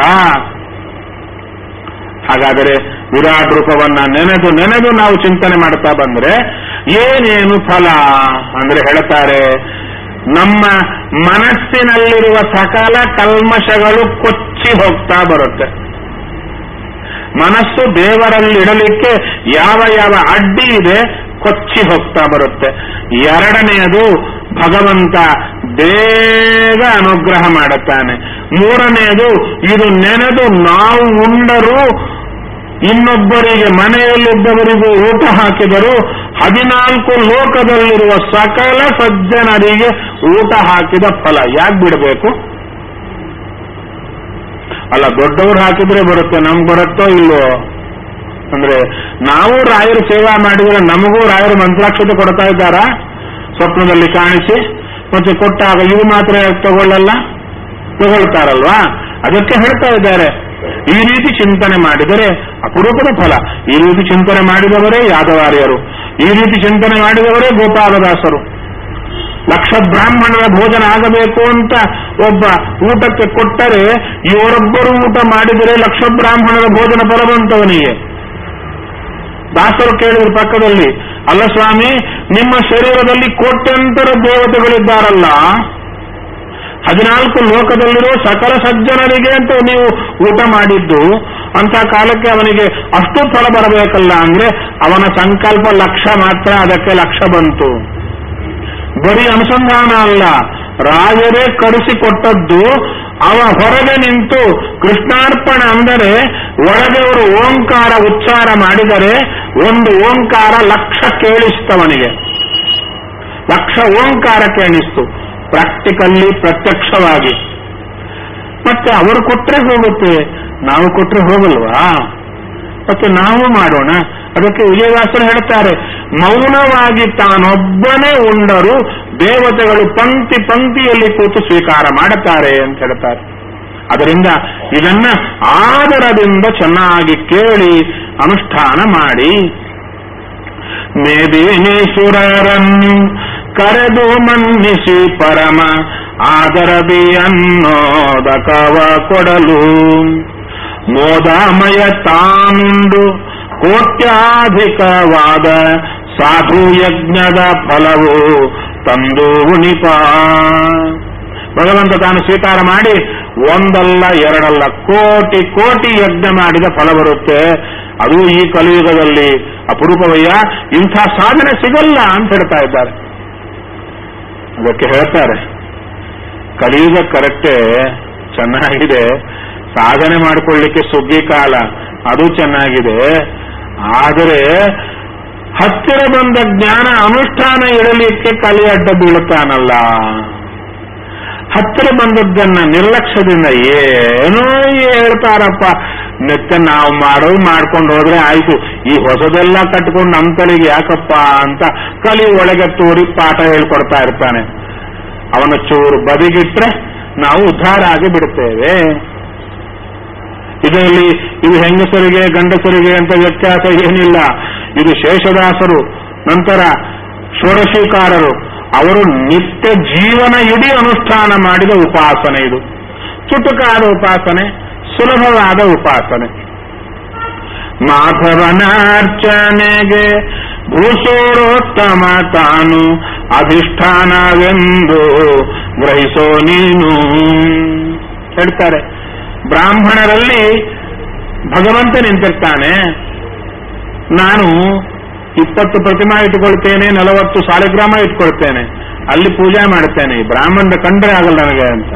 ಹಾಗಾದರೆ ವಿರಾಟ್ ರೂಪವನ್ನ ನೆನೆದು ನೆನೆದು ನಾವು ಚಿಂತನೆ ಮಾಡ್ತಾ ಬಂದ್ರೆ ಏನೇನು ಫಲ ಅಂದ್ರೆ ಹೇಳ್ತಾರೆ ನಮ್ಮ ಮನಸ್ಸಿನಲ್ಲಿರುವ ಸಕಲ ಕಲ್ಮಶಗಳು ಕೊಚ್ಚಿ ಹೋಗ್ತಾ ಬರುತ್ತೆ ಮನಸ್ಸು ದೇವರಲ್ಲಿ ಇಡಲಿಕ್ಕೆ ಯಾವ ಯಾವ ಅಡ್ಡಿ ಇದೆ ಕೊಚ್ಚಿ ಹೋಗ್ತಾ ಬರುತ್ತೆ ಎರಡನೆಯದು ಭಗವಂತ ಬೇಗ ಅನುಗ್ರಹ ಮಾಡುತ್ತಾನೆ ಮೂರನೆಯದು ಇದು ನೆನೆದು ನಾವು ಉಂಡರೂ ಇನ್ನೊಬ್ಬರಿಗೆ ಮನೆಯಲ್ಲಿದ್ದವರಿಗೂ ಊಟ ಹಾಕಿದರು ಹದಿನಾಲ್ಕು ಲೋಕದಲ್ಲಿರುವ ಸಕಲ ಸಜ್ಜನರಿಗೆ ಊಟ ಹಾಕಿದ ಫಲ ಯಾಕೆ ಬಿಡಬೇಕು ಅಲ್ಲ ದೊಡ್ಡವರು ಹಾಕಿದ್ರೆ ಬರುತ್ತೆ ನಮ್ಗೆ ಬರುತ್ತೋ ಇಲ್ವೋ ಅಂದ್ರೆ ನಾವು ರಾಯರ ಸೇವಾ ಮಾಡಿದ್ರೆ ನಮಗೂ ರಾಯರು ಮಂತ್ರಾಕ್ಷತೆ ಕೊಡ್ತಾ ಇದ್ದಾರಾ ಸ್ವಪ್ನದಲ್ಲಿ ಕಾಣಿಸಿ ಮತ್ತೆ ಕೊಟ್ಟಾಗ ಇವು ಮಾತ್ರ ತಗೊಳ್ಳಲ್ಲ ತಗೊಳ್ತಾರಲ್ವಾ ಅದಕ್ಕೆ ಹೇಳ್ತಾ ಇದ್ದಾರೆ ಈ ರೀತಿ ಚಿಂತನೆ ಮಾಡಿದರೆ ಅಪರೂಪದ ಫಲ ಈ ರೀತಿ ಚಿಂತನೆ ಮಾಡಿದವರೇ ಯಾದವಾರ್ಯರು ಈ ರೀತಿ ಚಿಂತನೆ ಮಾಡಿದವರೇ ಗೋಪಾಲದಾಸರು ಲಕ್ಷ ಬ್ರಾಹ್ಮಣರ ಭೋಜನ ಆಗಬೇಕು ಅಂತ ಒಬ್ಬ ಊಟಕ್ಕೆ ಕೊಟ್ಟರೆ ಇವರೊಬ್ಬರು ಊಟ ಮಾಡಿದರೆ ಲಕ್ಷ ಬ್ರಾಹ್ಮಣರ ಭೋಜನ ಫಲ ಬಂತವನಿಗೆ ದಾಸರು ಕೇಳಿದ್ರು ಪಕ್ಕದಲ್ಲಿ ಅಲ್ಲ ಸ್ವಾಮಿ ನಿಮ್ಮ ಶರೀರದಲ್ಲಿ ಕೋಟ್ಯಂತರ ದೇವತೆಗಳಿದ್ದಾರಲ್ಲ ಹದಿನಾಲ್ಕು ಲೋಕದಲ್ಲಿರುವ ಸಕಲ ಸಜ್ಜನರಿಗೆ ಅಂತ ನೀವು ಊಟ ಮಾಡಿದ್ದು ಅಂತ ಕಾಲಕ್ಕೆ ಅವನಿಗೆ ಅಷ್ಟು ಫಲ ಬರಬೇಕಲ್ಲ ಅಂದ್ರೆ ಅವನ ಸಂಕಲ್ಪ ಲಕ್ಷ ಮಾತ್ರ ಅದಕ್ಕೆ ಲಕ್ಷ ಬಂತು ಬರೀ ಅನುಸಂಧಾನ ಅಲ್ಲ ರಾಜರೇ ಕರೆಸಿಕೊಟ್ಟದ್ದು ಅವ ಹೊರಗೆ ನಿಂತು ಕೃಷ್ಣಾರ್ಪಣ ಅಂದರೆ ಒಳಗೆ ಅವರು ಓಂಕಾರ ಉಚ್ಚಾರ ಮಾಡಿದರೆ ಒಂದು ಓಂಕಾರ ಲಕ್ಷ ಕೇಳಿಸ್ತವನಿಗೆ ಲಕ್ಷ ಓಂಕಾರ ಕೇಳಿಸ್ತು ಪ್ರಾಕ್ಟಿಕಲ್ಲಿ ಪ್ರತ್ಯಕ್ಷವಾಗಿ ಮತ್ತೆ ಅವರು ಕೊಟ್ರೆ ಹೋಗುತ್ತೆ ನಾವು ಕೊಟ್ರೆ ಹೋಗಲ್ವಾ ಮತ್ತೆ ನಾವು ಮಾಡೋಣ ಅದಕ್ಕೆ ವಿಜಯದಾಸರು ಹೇಳ್ತಾರೆ ಮೌನವಾಗಿ ತಾನೊಬ್ಬನೇ ಉಂಡರು ದೇವತೆಗಳು ಪಂಕ್ತಿ ಪಂಕ್ತಿಯಲ್ಲಿ ಕೂತು ಸ್ವೀಕಾರ ಮಾಡುತ್ತಾರೆ ಅಂತ ಹೇಳ್ತಾರೆ ಅದರಿಂದ ಇದನ್ನ ಆದರದಿಂದ ಚೆನ್ನಾಗಿ ಕೇಳಿ ಅನುಷ್ಠಾನ ಮಾಡಿ ಮೇದಿನೀಶ್ವರರನ್ನು ಕರೆದು ಮನ್ನಿಸಿ ಪರಮ ಆದರದಿ ಅನ್ನೋದಕವ ಕೊಡಲು ಮೋದಾಮಯ ತಾನುಂಡು ಕೋಟ್ಯಾಧಿಕವಾದ ಸಾಧು ಯಜ್ಞದ ಫಲವು ತಂದು ಉಣಿಪ ಭಗವಂತ ತಾನು ಸ್ವೀಕಾರ ಮಾಡಿ ಒಂದಲ್ಲ ಎರಡಲ್ಲ ಕೋಟಿ ಕೋಟಿ ಯಜ್ಞ ಮಾಡಿದ ಫಲ ಬರುತ್ತೆ ಅದು ಈ ಕಲಿಯುಗದಲ್ಲಿ ಅಪರೂಪವಯ್ಯ ಇಂಥ ಸಾಧನೆ ಸಿಗಲ್ಲ ಅಂತ ಹೇಳ್ತಾ ಇದ್ದಾರೆ ಅದಕ್ಕೆ ಹೇಳ್ತಾರೆ ಕಲಿಯುಗ ಕರೆಕ್ಟೇ ಚೆನ್ನಾಗಿದೆ ಸಾಧನೆ ಮಾಡಿಕೊಳ್ಳಿಕ್ಕೆ ಸುಗ್ಗಿ ಕಾಲ ಅದು ಚೆನ್ನಾಗಿದೆ ಆದರೆ ಹತ್ತಿರ ಬಂದ ಜ್ಞಾನ ಅನುಷ್ಠಾನ ಇಡಲಿಕ್ಕೆ ಕಲಿ ಅಡ್ಡ ಬೀಳುತ್ತಾನಲ್ಲ ಹತ್ತಿರ ಬಂದದ್ದನ್ನ ನಿರ್ಲಕ್ಷ್ಯದಿಂದ ಏನೋ ಹೇಳ್ತಾರಪ್ಪ ನಿತ್ಯ ನಾವು ಮಾಡೋದು ಮಾಡ್ಕೊಂಡು ಹೋದ್ರೆ ಆಯ್ತು ಈ ಹೊಸದೆಲ್ಲ ಕಟ್ಕೊಂಡು ನಮ್ಮ ತಲೆಗೆ ಯಾಕಪ್ಪ ಅಂತ ಕಲಿ ಒಳಗೆ ತೋರಿ ಪಾಠ ಹೇಳ್ಕೊಡ್ತಾ ಇರ್ತಾನೆ ಅವನ ಚೂರು ಬದಿಗಿಟ್ರೆ ನಾವು ಉದ್ಧಾರ ಆಗಿ ಬಿಡುತ್ತೇವೆ ಇದರಲ್ಲಿ ಇದು ಹೆಂಗಸರಿಗೆ ಗಂಡಸರಿಗೆ ಅಂತ ವ್ಯತ್ಯಾಸ ಏನಿಲ್ಲ ಇದು ಶೇಷದಾಸರು ನಂತರ ಷೋಡಶೀಕಾರರು ಅವರು ನಿತ್ಯ ಜೀವನ ಇಡೀ ಅನುಷ್ಠಾನ ಮಾಡಿದ ಉಪಾಸನೆ ಇದು ಚುಟುಕಾದ ಉಪಾಸನೆ ಸುಲಭವಾದ ಉಪಾಸನೆ ಮಾಧವನಾರ್ಚನೆಗೆ ಭೂಸೋರೋತ್ತಮ ತಾನು ಅಧಿಷ್ಠಾನವೆಂದು ಗ್ರಹಿಸೋ ನೀನು ಹೇಳ್ತಾರೆ ಬ್ರಾಹ್ಮಣರಲ್ಲಿ ಭಗವಂತ ನಿಂತಿರ್ತಾನೆ ನಾನು ಇಪ್ಪತ್ತು ಪ್ರತಿಮಾ ಇಟ್ಕೊಳ್ತೇನೆ ನಲವತ್ತು ಸಾಲಿಗ್ರಾಮ ಇಟ್ಕೊಳ್ತೇನೆ ಅಲ್ಲಿ ಪೂಜೆ ಮಾಡ್ತೇನೆ ಈ ಬ್ರಾಹ್ಮಣರ ಕಂಡ್ರೆ ಆಗಲ್ಲ ನನಗೆ ಅಂತ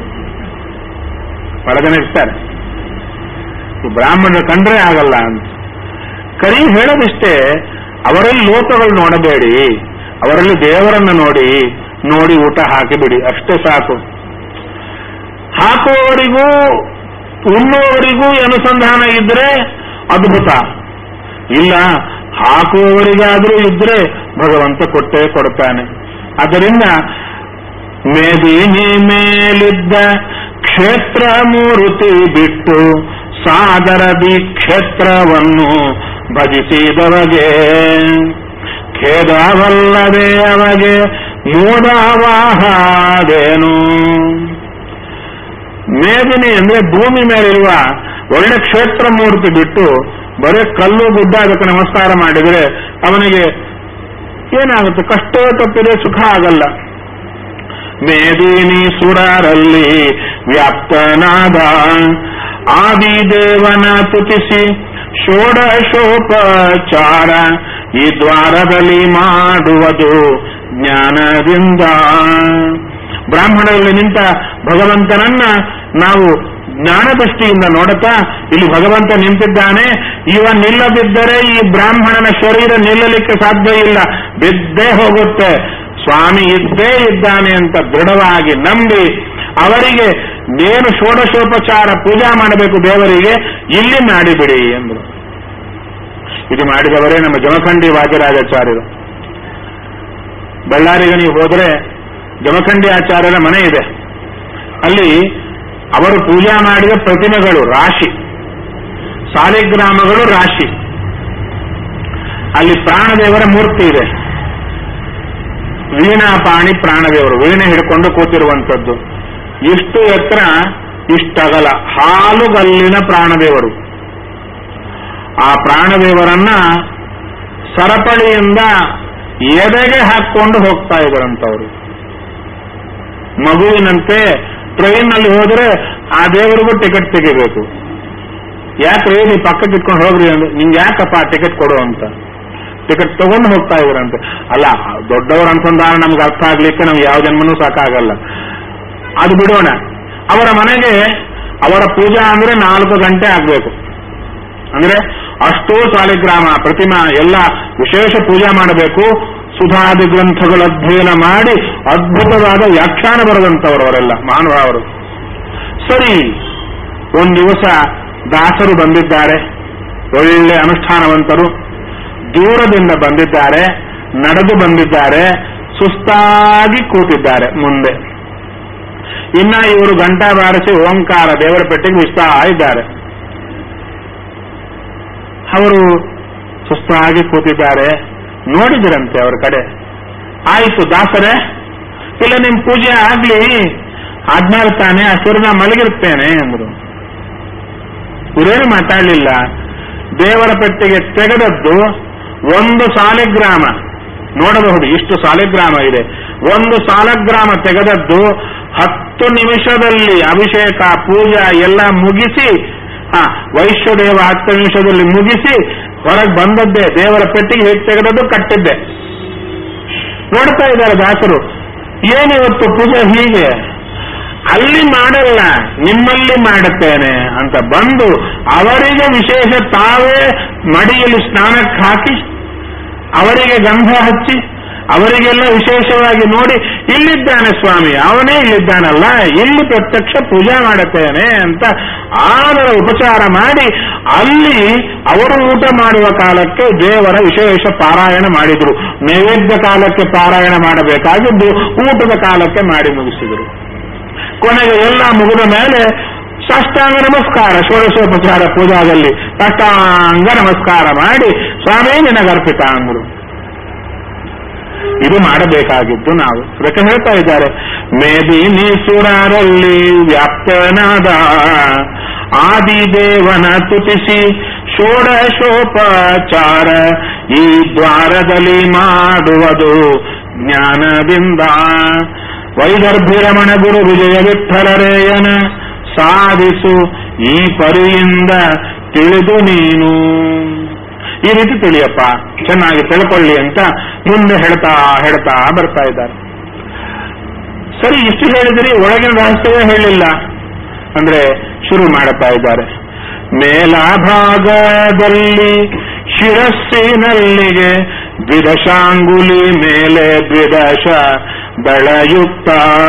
ಬಹಳ ಜನ ಇರ್ತಾರೆ ಈ ಬ್ರಾಹ್ಮಣರ ಕಂಡ್ರೆ ಆಗಲ್ಲ ಅಂತ ಕರಿ ಹೇಳೋದಿಷ್ಟೇ ಅವರಲ್ಲಿ ಲೋಕಗಳು ನೋಡಬೇಡಿ ಅವರಲ್ಲಿ ದೇವರನ್ನ ನೋಡಿ ನೋಡಿ ಊಟ ಹಾಕಿಬಿಡಿ ಅಷ್ಟೇ ಸಾಕು ಹಾಕುವವರಿಗೂ ಉಣ್ಣುವವರಿಗೂ ಅನುಸಂಧಾನ ಇದ್ರೆ ಅದ್ಭುತ ಇಲ್ಲ ಹಾಕುವವರಿಗಾದ್ರೂ ಇದ್ರೆ ಭಗವಂತ ಕೊಟ್ಟೇ ಕೊಡ್ತಾನೆ ಅದರಿಂದ ಮೇದಿನಿ ಮೇಲಿದ್ದ ಕ್ಷೇತ್ರ ಮೂರುತಿ ಬಿಟ್ಟು ಸಾದರದಿ ಕ್ಷೇತ್ರವನ್ನು ಭಜಿಸಿದವಗೆ ಖೇದವಲ್ಲದೆ ಅವಗೆ ಮೂಢವಾಹದೇನು ಮೇದಿನಿ ಅಂದ್ರೆ ಭೂಮಿ ಮೇಲಿರುವ ಒಳ್ಳೆ ಕ್ಷೇತ್ರ ಮೂರ್ತಿ ಬಿಟ್ಟು ಬರೀ ಕಲ್ಲು ಗುಡ್ಡ ಅದಕ್ಕೆ ನಮಸ್ಕಾರ ಮಾಡಿದ್ರೆ ಅವನಿಗೆ ಏನಾಗುತ್ತೆ ಕಷ್ಟ ತಪ್ಪಿದೆ ಸುಖ ಆಗಲ್ಲ ಮೇದಿನಿ ಸುರರಲ್ಲಿ ವ್ಯಾಪ್ತನಾದ ಆದಿದೇವನ ತುತಿಸಿ ಷೋಡಶೋಪಚಾರ ಈ ದ್ವಾರದಲ್ಲಿ ಮಾಡುವುದು ಜ್ಞಾನದಿಂದ ಬ್ರಾಹ್ಮಣರಲ್ಲಿ ನಿಂತ ಭಗವಂತನನ್ನ ನಾವು ಜ್ಞಾನ ದೃಷ್ಟಿಯಿಂದ ನೋಡುತ್ತಾ ಇಲ್ಲಿ ಭಗವಂತ ನಿಂತಿದ್ದಾನೆ ಇವ ನಿಲ್ಲದಿದ್ದರೆ ಈ ಬ್ರಾಹ್ಮಣನ ಶರೀರ ನಿಲ್ಲಲಿಕ್ಕೆ ಸಾಧ್ಯ ಇಲ್ಲ ಬಿದ್ದೇ ಹೋಗುತ್ತೆ ಸ್ವಾಮಿ ಇದ್ದೇ ಇದ್ದಾನೆ ಅಂತ ದೃಢವಾಗಿ ನಂಬಿ ಅವರಿಗೆ ಏನು ಷೋಡಶೋಪಚಾರ ಪೂಜಾ ಮಾಡಬೇಕು ದೇವರಿಗೆ ಇಲ್ಲಿ ಮಾಡಿಬಿಡಿ ಎಂದರು ಇದು ಮಾಡಿದವರೇ ನಮ್ಮ ಜಮಖಂಡಿ ವಾದಿರಾಜಾಚಾರ್ಯರು ಬಳ್ಳಾರಿಗೆ ನೀವು ಹೋದರೆ ಜಮಖಂಡಿ ಆಚಾರ್ಯರ ಮನೆ ಇದೆ ಅಲ್ಲಿ ಅವರು ಪೂಜಾ ಮಾಡಿದ ಪ್ರತಿಮೆಗಳು ರಾಶಿ ಸಾಲಿಗ್ರಾಮಗಳು ರಾಶಿ ಅಲ್ಲಿ ಪ್ರಾಣದೇವರ ಮೂರ್ತಿ ಇದೆ ವೀಣಾಪಾಣಿ ಪ್ರಾಣದೇವರು ವೀಣೆ ಹಿಡ್ಕೊಂಡು ಕೂತಿರುವಂಥದ್ದು ಇಷ್ಟು ಎತ್ತರ ಇಷ್ಟಗಲ ಹಾಲುಗಲ್ಲಿನ ಪ್ರಾಣದೇವರು ಆ ಪ್ರಾಣದೇವರನ್ನ ಸರಪಳಿಯಿಂದ ಎದೆಗೆ ಹಾಕೊಂಡು ಹೋಗ್ತಾ ಇದ್ರಂತವ್ರು ಮಗುವಿನಂತೆ ಟ್ರೈನ್ ನಲ್ಲಿ ಹೋದ್ರೆ ಆ ದೇವರಿಗೂ ಟಿಕೆಟ್ ತೆಗಿಬೇಕು ಯಾಕ್ರಿ ನೀವು ಪಕ್ಕಕ್ಕೆ ಇಟ್ಕೊಂಡು ಹೋಗ್ರಿ ಅಂದ್ರೆ ನಿಮ್ಗೆ ಯಾಕಪ್ಪ ಟಿಕೆಟ್ ಕೊಡು ಅಂತ ಟಿಕೆಟ್ ತಗೊಂಡು ಹೋಗ್ತಾ ಇದ್ರಂತೆ ಅಲ್ಲ ದೊಡ್ಡವರ ಅನುಸಂಧಾನ ನಮ್ಗೆ ಅರ್ಥ ಆಗ್ಲಿಕ್ಕೆ ನಮ್ಗೆ ಯಾವ ಜನ್ಮನೂ ಸಾಕಾಗಲ್ಲ ಅದು ಬಿಡೋಣ ಅವರ ಮನೆಗೆ ಅವರ ಪೂಜಾ ಅಂದ್ರೆ ನಾಲ್ಕು ಗಂಟೆ ಆಗ್ಬೇಕು ಅಂದ್ರೆ ಅಷ್ಟೋ ಸಾಲಿಗ್ರಾಮ ಪ್ರತಿಮಾ ಎಲ್ಲ ವಿಶೇಷ ಪೂಜೆ ಮಾಡಬೇಕು ಸುಧಾದಿ ಗ್ರಂಥಗಳ ಅಧ್ಯಯನ ಮಾಡಿ ಅದ್ಭುತವಾದ ವ್ಯಾಖ್ಯಾನ ಬರೆದಂಥವರವರೆಲ್ಲ ಮಹಾನುಭಾವರು ಸರಿ ಒಂದು ದಿವಸ ದಾಸರು ಬಂದಿದ್ದಾರೆ ಒಳ್ಳೆ ಅನುಷ್ಠಾನವಂತರು ದೂರದಿಂದ ಬಂದಿದ್ದಾರೆ ನಡೆದು ಬಂದಿದ್ದಾರೆ ಸುಸ್ತಾಗಿ ಕೂತಿದ್ದಾರೆ ಮುಂದೆ ಇನ್ನ ಇವರು ಗಂಟಾ ಬಾರಿಸಿ ಓಂಕಾರ ದೇವರ ಪೆಟ್ಟಿಗೆ ಬಿಸ್ತಾ ಇದ್ದಾರೆ ಅವರು ಸುಸ್ತಾಗಿ ಕೂತಿದ್ದಾರೆ ನೋಡಿದ್ರಂತೆ ಅವ್ರ ಕಡೆ ಆಯಿತು ದಾಸರೇ ಇಲ್ಲ ನಿಮ್ ಪೂಜೆ ಆಗ್ಲಿ ಆದ್ಮೇಲೆ ತಾನೆ ಹಸುರನ ಮಲಗಿರ್ತೇನೆ ಅಂದ್ರು ಇವರೇನು ಮಾತಾಡಲಿಲ್ಲ ದೇವರ ಪೆಟ್ಟಿಗೆ ತೆಗೆದದ್ದು ಒಂದು ಸಾಲಿಗ್ರಾಮ ನೋಡಬಹುದು ಇಷ್ಟು ಸಾಲಿಗ್ರಾಮ ಇದೆ ಒಂದು ಸಾಲಗ್ರಾಮ ತೆಗೆದದ್ದು ಹತ್ತು ನಿಮಿಷದಲ್ಲಿ ಅಭಿಷೇಕ ಪೂಜಾ ಎಲ್ಲ ಮುಗಿಸಿ ಹ ವೈಶ್ವದೇವ ಹತ್ತು ನಿಮಿಷದಲ್ಲಿ ಮುಗಿಸಿ ಹೊರಗೆ ಬಂದದ್ದೇ ದೇವರ ಪೆಟ್ಟಿಗೆ ಹೇಗೆ ತೆಗೆದದ್ದು ಕಟ್ಟಿದ್ದೆ ನೋಡ್ತಾ ಇದ್ದಾರೆ ದಾಸರು ಏನಿವತ್ತು ಪೂಜೆ ಹೀಗೆ ಅಲ್ಲಿ ಮಾಡಲ್ಲ ನಿಮ್ಮಲ್ಲಿ ಮಾಡುತ್ತೇನೆ ಅಂತ ಬಂದು ಅವರಿಗೆ ವಿಶೇಷ ತಾವೇ ಮಡಿಯಲ್ಲಿ ಸ್ನಾನಕ್ಕೆ ಹಾಕಿ ಅವರಿಗೆ ಗಂಧ ಹಚ್ಚಿ ಅವರಿಗೆಲ್ಲ ವಿಶೇಷವಾಗಿ ನೋಡಿ ಇಲ್ಲಿದ್ದಾನೆ ಸ್ವಾಮಿ ಅವನೇ ಇಲ್ಲಿದ್ದಾನಲ್ಲ ಇಲ್ಲಿ ಪ್ರತ್ಯಕ್ಷ ಪೂಜೆ ಮಾಡುತ್ತೇನೆ ಅಂತ ಆದರ ಉಪಚಾರ ಮಾಡಿ ಅಲ್ಲಿ ಅವರು ಊಟ ಮಾಡುವ ಕಾಲಕ್ಕೆ ದೇವರ ವಿಶೇಷ ಪಾರಾಯಣ ಮಾಡಿದ್ರು ನೈವೇದ್ಯ ಕಾಲಕ್ಕೆ ಪಾರಾಯಣ ಮಾಡಬೇಕಾಗಿದ್ದು ಊಟದ ಕಾಲಕ್ಕೆ ಮಾಡಿ ಮುಗಿಸಿದರು ಕೊನೆಗೆ ಎಲ್ಲ ಮುಗಿದ ಮೇಲೆ ಸಾಷ್ಟಾಂಗ ನಮಸ್ಕಾರ ಷೋಡಶೋಪಚಾರ ಪೂಜಾದಲ್ಲಿ ಸಾಷ್ಟಾಂಗ ನಮಸ್ಕಾರ ಮಾಡಿ ಸ್ವಾಮಿ ನಿನಗರ್ಪಿತ ಅಂದ್ರು ಇದು ಮಾಡಬೇಕಾಗಿದ್ದು ನಾವು ಅದಕ್ಕೆ ಹೇಳ್ತಾ ಇದ್ದಾರೆ ಮೇದಿನಿ ಸುರರಲ್ಲಿ ವ್ಯಾಪ್ತನಾದ ಆದಿದೇವನ ತುತಿಸಿ ಷೋಡಶೋಪಚಾರ ಈ ದ್ವಾರದಲ್ಲಿ ಮಾಡುವುದು ಜ್ಞಾನದಿಂದ ವೈದರ್ಭಿರಮಣ ಗುರು ವಿಜಯ ವಿಠಲರೇಯನ ಸಾಧಿಸು ಈ ಪರಿಯಿಂದ ತಿಳಿದು ನೀನು ಈ ರೀತಿ ತಿಳಿಯಪ್ಪ ಚೆನ್ನಾಗಿ ತಿಳ್ಕೊಳ್ಳಿ ಅಂತ ಮುಂದೆ ಹೇಳ್ತಾ ಹೇಳ್ತಾ ಬರ್ತಾ ಇದ್ದಾರೆ ಸರಿ ಇಷ್ಟು ಹೇಳಿದ್ರಿ ಒಳಗಿನ ರಹಸ್ಯವೇ ಹೇಳಿಲ್ಲ ಅಂದ್ರೆ ಶುರು ಮಾಡುತ್ತಾ ಇದ್ದಾರೆ ಮೇಲಭಾಗದಲ್ಲಿ ಶಿರಸ್ಸಿನಲ್ಲಿಗೆ ದ್ವಿದಶಾಂಗುಲಿ ಮೇಲೆ ದ್ವಿದಶ ದಳಯುಕ್ತ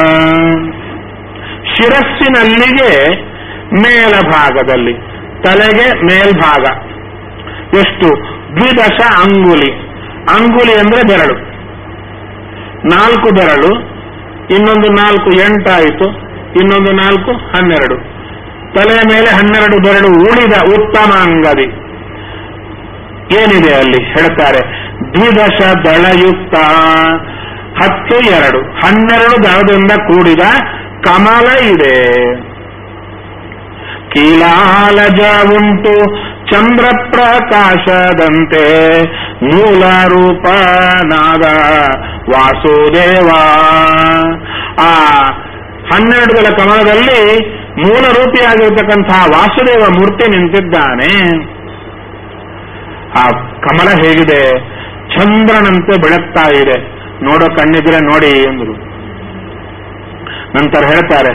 ಶಿರಸ್ಸಿನಲ್ಲಿಗೆ ಮೇಲಭಾಗದಲ್ಲಿ ತಲೆಗೆ ಮೇಲ್ಭಾಗ ಎಷ್ಟು ದ್ವಿದಶ ಅಂಗುಲಿ ಅಂಗುಲಿ ಅಂದ್ರೆ ಬೆರಳು ನಾಲ್ಕು ಬೆರಳು ಇನ್ನೊಂದು ನಾಲ್ಕು ಎಂಟಾಯಿತು ಇನ್ನೊಂದು ನಾಲ್ಕು ಹನ್ನೆರಡು ತಲೆಯ ಮೇಲೆ ಹನ್ನೆರಡು ಬೆರಳು ಉಳಿದ ಉತ್ತಮ ಅಂಗದಿ ಏನಿದೆ ಅಲ್ಲಿ ಹೇಳ್ತಾರೆ ದ್ವಿದಶ ದಳಯುಕ್ತ ಹತ್ತು ಎರಡು ಹನ್ನೆರಡು ದಳದಿಂದ ಕೂಡಿದ ಕಮಲ ಇದೆ ಕೀಲಾಲಜ ಉಂಟು ಚಂದ್ರ ಪ್ರಕಾಶದಂತೆ ಮೂಲ ರೂಪನಾದ ವಾಸುದೇವ ಆ ಹನ್ನೆರಡುಗಳ ಕಮಲದಲ್ಲಿ ಮೂಲ ರೂಪಿಯಾಗಿರ್ತಕ್ಕಂತಹ ವಾಸುದೇವ ಮೂರ್ತಿ ನಿಂತಿದ್ದಾನೆ ಆ ಕಮಲ ಹೇಗಿದೆ ಚಂದ್ರನಂತೆ ಬೆಳಗ್ತಾ ಇದೆ ನೋಡೋ ಕಣ್ಣಿದ್ರೆ ನೋಡಿ ಎಂದರು ನಂತರ ಹೇಳ್ತಾರೆ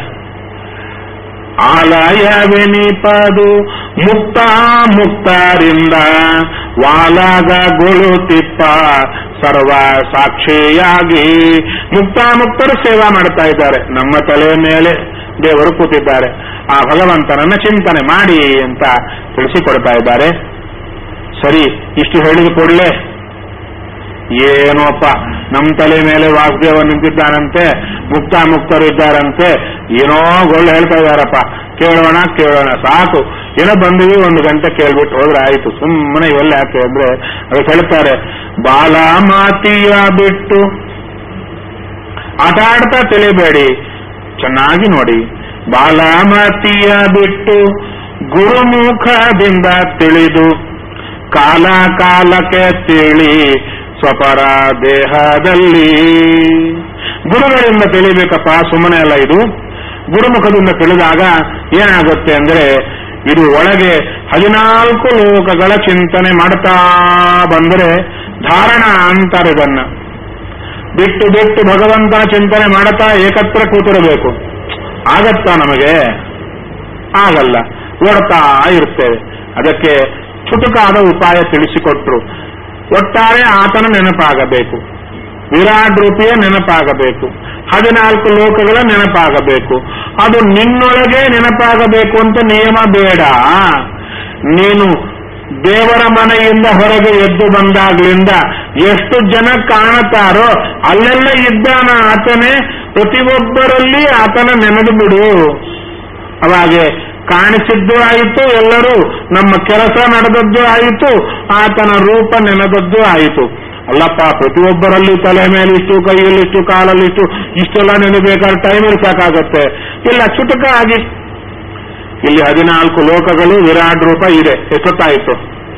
ಆಲಯವೆನಿಪದು ಮುಕ್ತ ಮುಕ್ತರಿಂದ ವಾಲಗ ತಿಪ್ಪ ಸರ್ವ ಸಾಕ್ಷಿಯಾಗಿ ಮುಕ್ತ ಮುಕ್ತರು ಸೇವಾ ಮಾಡ್ತಾ ಇದ್ದಾರೆ ನಮ್ಮ ತಲೆಯ ಮೇಲೆ ದೇವರು ಕೂತಿದ್ದಾರೆ ಆ ಭಗವಂತನನ್ನ ಚಿಂತನೆ ಮಾಡಿ ಅಂತ ತಿಳಿಸಿಕೊಡ್ತಾ ಇದ್ದಾರೆ ಸರಿ ಇಷ್ಟು ಹೇಳಿದ ಕೂಡಲೇ ಏನೋಪ್ಪ ನಮ್ಮ ತಲೆ ಮೇಲೆ ವಾಸುದೇವ ನಿಂತಿದ್ದಾನಂತೆ ಮುಕ್ತ ಮುಕ್ತರು ಇದ್ದಾರಂತೆ ಏನೋ ಗೊಳ್ಳೆ ಹೇಳ್ತಾ ಇದ್ದಾರಪ್ಪ ಕೇಳೋಣ ಕೇಳೋಣ ಸಾಕು ಏನೋ ಬಂದ್ವಿ ಒಂದು ಗಂಟೆ ಕೇಳ್ಬಿಟ್ಟು ಹೋದ್ರೆ ಆಯ್ತು ಸುಮ್ಮನೆ ಇವೆಲ್ಲ ಯಾಕೆ ಅಂದ್ರೆ ಅದಕ್ಕೆ ಹೇಳ್ತಾರೆ ಬಾಲ ಮಾತಿಯ ಬಿಟ್ಟು ಆಟ ಆಡ್ತಾ ತಿಳಿಬೇಡಿ ಚೆನ್ನಾಗಿ ನೋಡಿ ಬಾಲ ಮಾತಿಯ ಬಿಟ್ಟು ಗುರುಮುಖದಿಂದ ತಿಳಿದು ಕಾಲ ಕಾಲಕ್ಕೆ ತಿಳಿ ಸ್ವಪರ ದೇಹದಲ್ಲಿ ಗುರುಗಳಿಂದ ತಿಳಿಬೇಕಪ್ಪ ಸುಮ್ಮನೆ ಅಲ್ಲ ಇದು ಗುರುಮುಖದಿಂದ ತಿಳಿದಾಗ ಏನಾಗುತ್ತೆ ಅಂದ್ರೆ ಇದು ಒಳಗೆ ಹದಿನಾಲ್ಕು ಲೋಕಗಳ ಚಿಂತನೆ ಮಾಡ್ತಾ ಬಂದರೆ ಧಾರಣ ಅಂತಾರೆ ಇದನ್ನ ಬಿಟ್ಟು ಬಿಟ್ಟು ಭಗವಂತನ ಚಿಂತನೆ ಮಾಡುತ್ತಾ ಏಕತ್ರ ಕೂತಿರಬೇಕು ಆಗತ್ತಾ ನಮಗೆ ಆಗಲ್ಲ ಓಡ್ತಾ ಇರ್ತೇವೆ ಅದಕ್ಕೆ ಚುಟುಕಾದ ಉಪಾಯ ತಿಳಿಸಿಕೊಟ್ರು ಒಟ್ಟಾರೆ ಆತನ ನೆನಪಾಗಬೇಕು ವಿರಾಟ್ ರೂಪಿಯ ನೆನಪಾಗಬೇಕು ಹದಿನಾಲ್ಕು ಲೋಕಗಳ ನೆನಪಾಗಬೇಕು ಅದು ನಿನ್ನೊಳಗೆ ನೆನಪಾಗಬೇಕು ಅಂತ ನಿಯಮ ಬೇಡ ನೀನು ದೇವರ ಮನೆಯಿಂದ ಹೊರಗೆ ಎದ್ದು ಬಂದಾಗ್ಲಿಂದ ಎಷ್ಟು ಜನ ಕಾಣುತ್ತಾರೋ ಅಲ್ಲೆಲ್ಲ ಇದ್ದಾನ ಆತನೇ ಪ್ರತಿಯೊಬ್ಬರಲ್ಲಿ ಆತನ ನೆನೆದು ಬಿಡು ಅವಾಗೆ ಕಾಣಿಸಿದ್ದು ಆಯಿತು ಎಲ್ಲರೂ ನಮ್ಮ ಕೆಲಸ ನಡೆದದ್ದು ಆಯಿತು ಆತನ ರೂಪ ನೆನೆದದ್ದು ಆಯಿತು ಅಲ್ಲಪ್ಪ ಪ್ರತಿಯೊಬ್ಬರಲ್ಲಿ ತಲೆ ಮೇಲೆ ಇಷ್ಟು ಕೈಯಲ್ಲಿ ಇಷ್ಟು ಕಾಲಲ್ಲಿ ಇಷ್ಟು ಇಷ್ಟೆಲ್ಲ ನೆನಬೇಕಾದ್ರೆ ಟೈಮಲ್ಲಿ ಸಾಕಾಗತ್ತೆ ಇಲ್ಲ ಚುಟುಕ ಆಗಿ ಇಲ್ಲಿ ಹದಿನಾಲ್ಕು ಲೋಕಗಳು ವಿರಾಟ್ ರೂಪ ಇದೆ ಎಷ್ಟೊತ್ತಾಯಿತು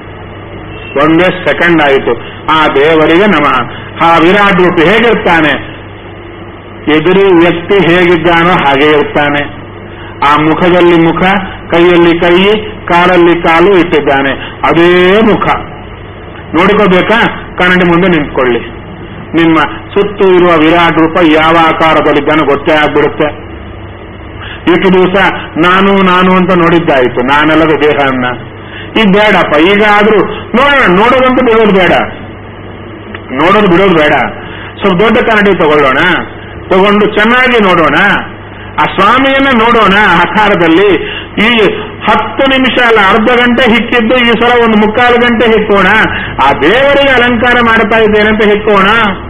ಒಂದೇ ಸೆಕೆಂಡ್ ಆಯಿತು ಆ ದೇವರಿಗೆ ನಮಃ ಆ ವಿರಾಟ್ ರೂಪ ಹೇಗಿರ್ತಾನೆ ಎದುರು ವ್ಯಕ್ತಿ ಹೇಗಿದ್ದಾನೋ ಹಾಗೆ ಇರ್ತಾನೆ ಆ ಮುಖದಲ್ಲಿ ಮುಖ ಕೈಯಲ್ಲಿ ಕೈ ಕಾಲಲ್ಲಿ ಕಾಲು ಇಟ್ಟಿದ್ದಾನೆ ಅದೇ ಮುಖ ನೋಡಿಕೋಬೇಕಾ ಕನ್ನಡಿ ಮುಂದೆ ನಿಂತ್ಕೊಳ್ಳಿ ನಿಮ್ಮ ಸುತ್ತು ಇರುವ ವಿರಾಟ್ ರೂಪ ಯಾವ ಆಕಾರದಲ್ಲಿದ್ದಾನೋ ಗೊತ್ತೇ ಆಗ್ಬಿಡುತ್ತೆ ಇಷ್ಟು ದಿವಸ ನಾನು ನಾನು ಅಂತ ನೋಡಿದ್ದಾಯ್ತು ನಾನೆಲ್ಲದ ದೇಹವನ್ನ ಈಗ ಬೇಡಪ್ಪ ಈಗ ಆದ್ರೂ ನೋಡೋಣ ನೋಡೋದಂತೂ ಬಿಡೋದು ಬೇಡ ನೋಡೋದು ಬಿಡೋದು ಬೇಡ ಸ್ವಲ್ಪ ದೊಡ್ಡ ಕನ್ನಡಿ ತಗೊಳ್ಳೋಣ ತಗೊಂಡು ಚೆನ್ನಾಗಿ ನೋಡೋಣ ಆ ಸ್ವಾಮಿಯನ್ನ ನೋಡೋಣ ಆಕಾರದಲ್ಲಿ ಈ ಹತ್ತು ನಿಮಿಷ ಅಲ್ಲ ಅರ್ಧ ಗಂಟೆ ಹಿಕ್ಕಿದ್ದು ಈ ಸಲ ಒಂದು ಮುಕ್ಕಾಲು ಗಂಟೆ ಹಿಕ್ಕೋಣ ಆ ದೇವರಿಗೆ ಅಲಂಕಾರ ಮಾಡ್ತಾ ಇದ್ದೇನೆ ಅಂತ ಹಿಕ್ಕೋಣ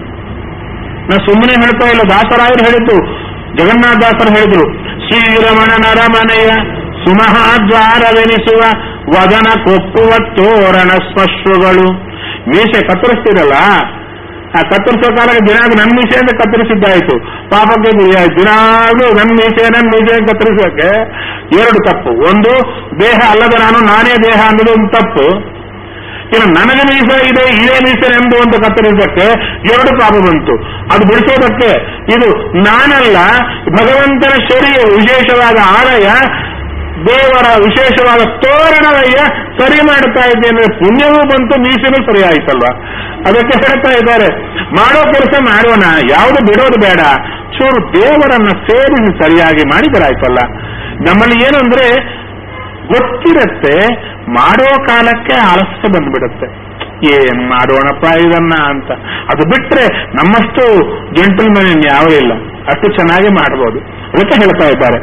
ನಾ ಸುಮ್ಮನೆ ಹೇಳ್ತಾ ಇಲ್ಲ ದಾಸರಾಯರು ಹೇಳಿದ್ದು ಜಗನ್ನಾಥ ದಾಸರು ಹೇಳಿದ್ರು ಶ್ರೀರಮಣನ ಅರಮನೆಯ ಸುಮಹಾದ್ವಾರವೆನಿಸುವ ವದನ ಕೊಪ್ಪುವ ತೋರಣ ಸ್ಪರ್ಶಗಳು ಮೀಸೆ ಕತ್ತರಿಸ್ತಿರಲ್ಲ ಆ ಕತ್ತರಿಸೋ ಕಾಲಕ್ಕೆ ದಿನಾಗ ನನ್ನ ಮೀಸೆಯಿಂದ ಕತ್ತರಿಸಿದ್ದಾಯ್ತು ಪಾಪಕ್ಕೆ ಗುರಿಯಾಯ್ತು ದಿನಾಗ್ಲೂ ನನ್ನ ಮೀಸೆ ನನ್ನ ಮೀಸೆ ಕತ್ತರಿಸೋಕೆ ಎರಡು ತಪ್ಪು ಒಂದು ದೇಹ ಅಲ್ಲದ ನಾನು ನಾನೇ ದೇಹ ಅನ್ನೋದು ಒಂದು ತಪ್ಪು ಇನ್ನು ನನಗೆ ಮೀಸ ಇದೆ ಇದೇ ಮೀಸೆ ಎಂದು ಒಂದು ಕತ್ತರಿಸಕ್ಕೆ ಎರಡು ಪಾಪ ಬಂತು ಅದು ಬಿಡಿಸೋದಕ್ಕೆ ಇದು ನಾನಲ್ಲ ಭಗವಂತನ ಶರೀರ ವಿಶೇಷವಾದ ಆಲಯ ದೇವರ ವಿಶೇಷವಾದ ತೋರಣವಯ್ಯ ಸರಿ ಮಾಡ್ತಾ ಇದ್ದೇನೆ ಪುಣ್ಯವೂ ಬಂತು ಮೀಸಲು ಸರಿ ಆಯ್ತಲ್ವಾ ಅದಕ್ಕೆ ಹೇಳ್ತಾ ಇದ್ದಾರೆ ಮಾಡೋ ಕೆಲಸ ಮಾಡೋಣ ಯಾವುದು ಬಿಡೋದು ಬೇಡ ಚೂರು ದೇವರನ್ನ ಸೇರಿಸಿ ಸರಿಯಾಗಿ ಮಾಡಿದರಾಯ್ತಲ್ಲ ನಮ್ಮಲ್ಲಿ ಏನು ಅಂದ್ರೆ ಗೊತ್ತಿರತ್ತೆ ಮಾಡೋ ಕಾಲಕ್ಕೆ ಆಲಸ್ಯ ಬಂದ್ಬಿಡುತ್ತೆ ಏನ್ ಮಾಡೋಣಪ್ಪ ಇದನ್ನ ಅಂತ ಅದು ಬಿಟ್ರೆ ನಮ್ಮಷ್ಟು ಜೆಂಟಲ್ಮನ್ ಯಾವ ಇಲ್ಲ ಅಷ್ಟು ಚೆನ್ನಾಗಿ ಮಾಡಬಹುದು ಅದಕ್ಕೆ ಹೇಳ್ತಾ ಇದ್ದಾರೆ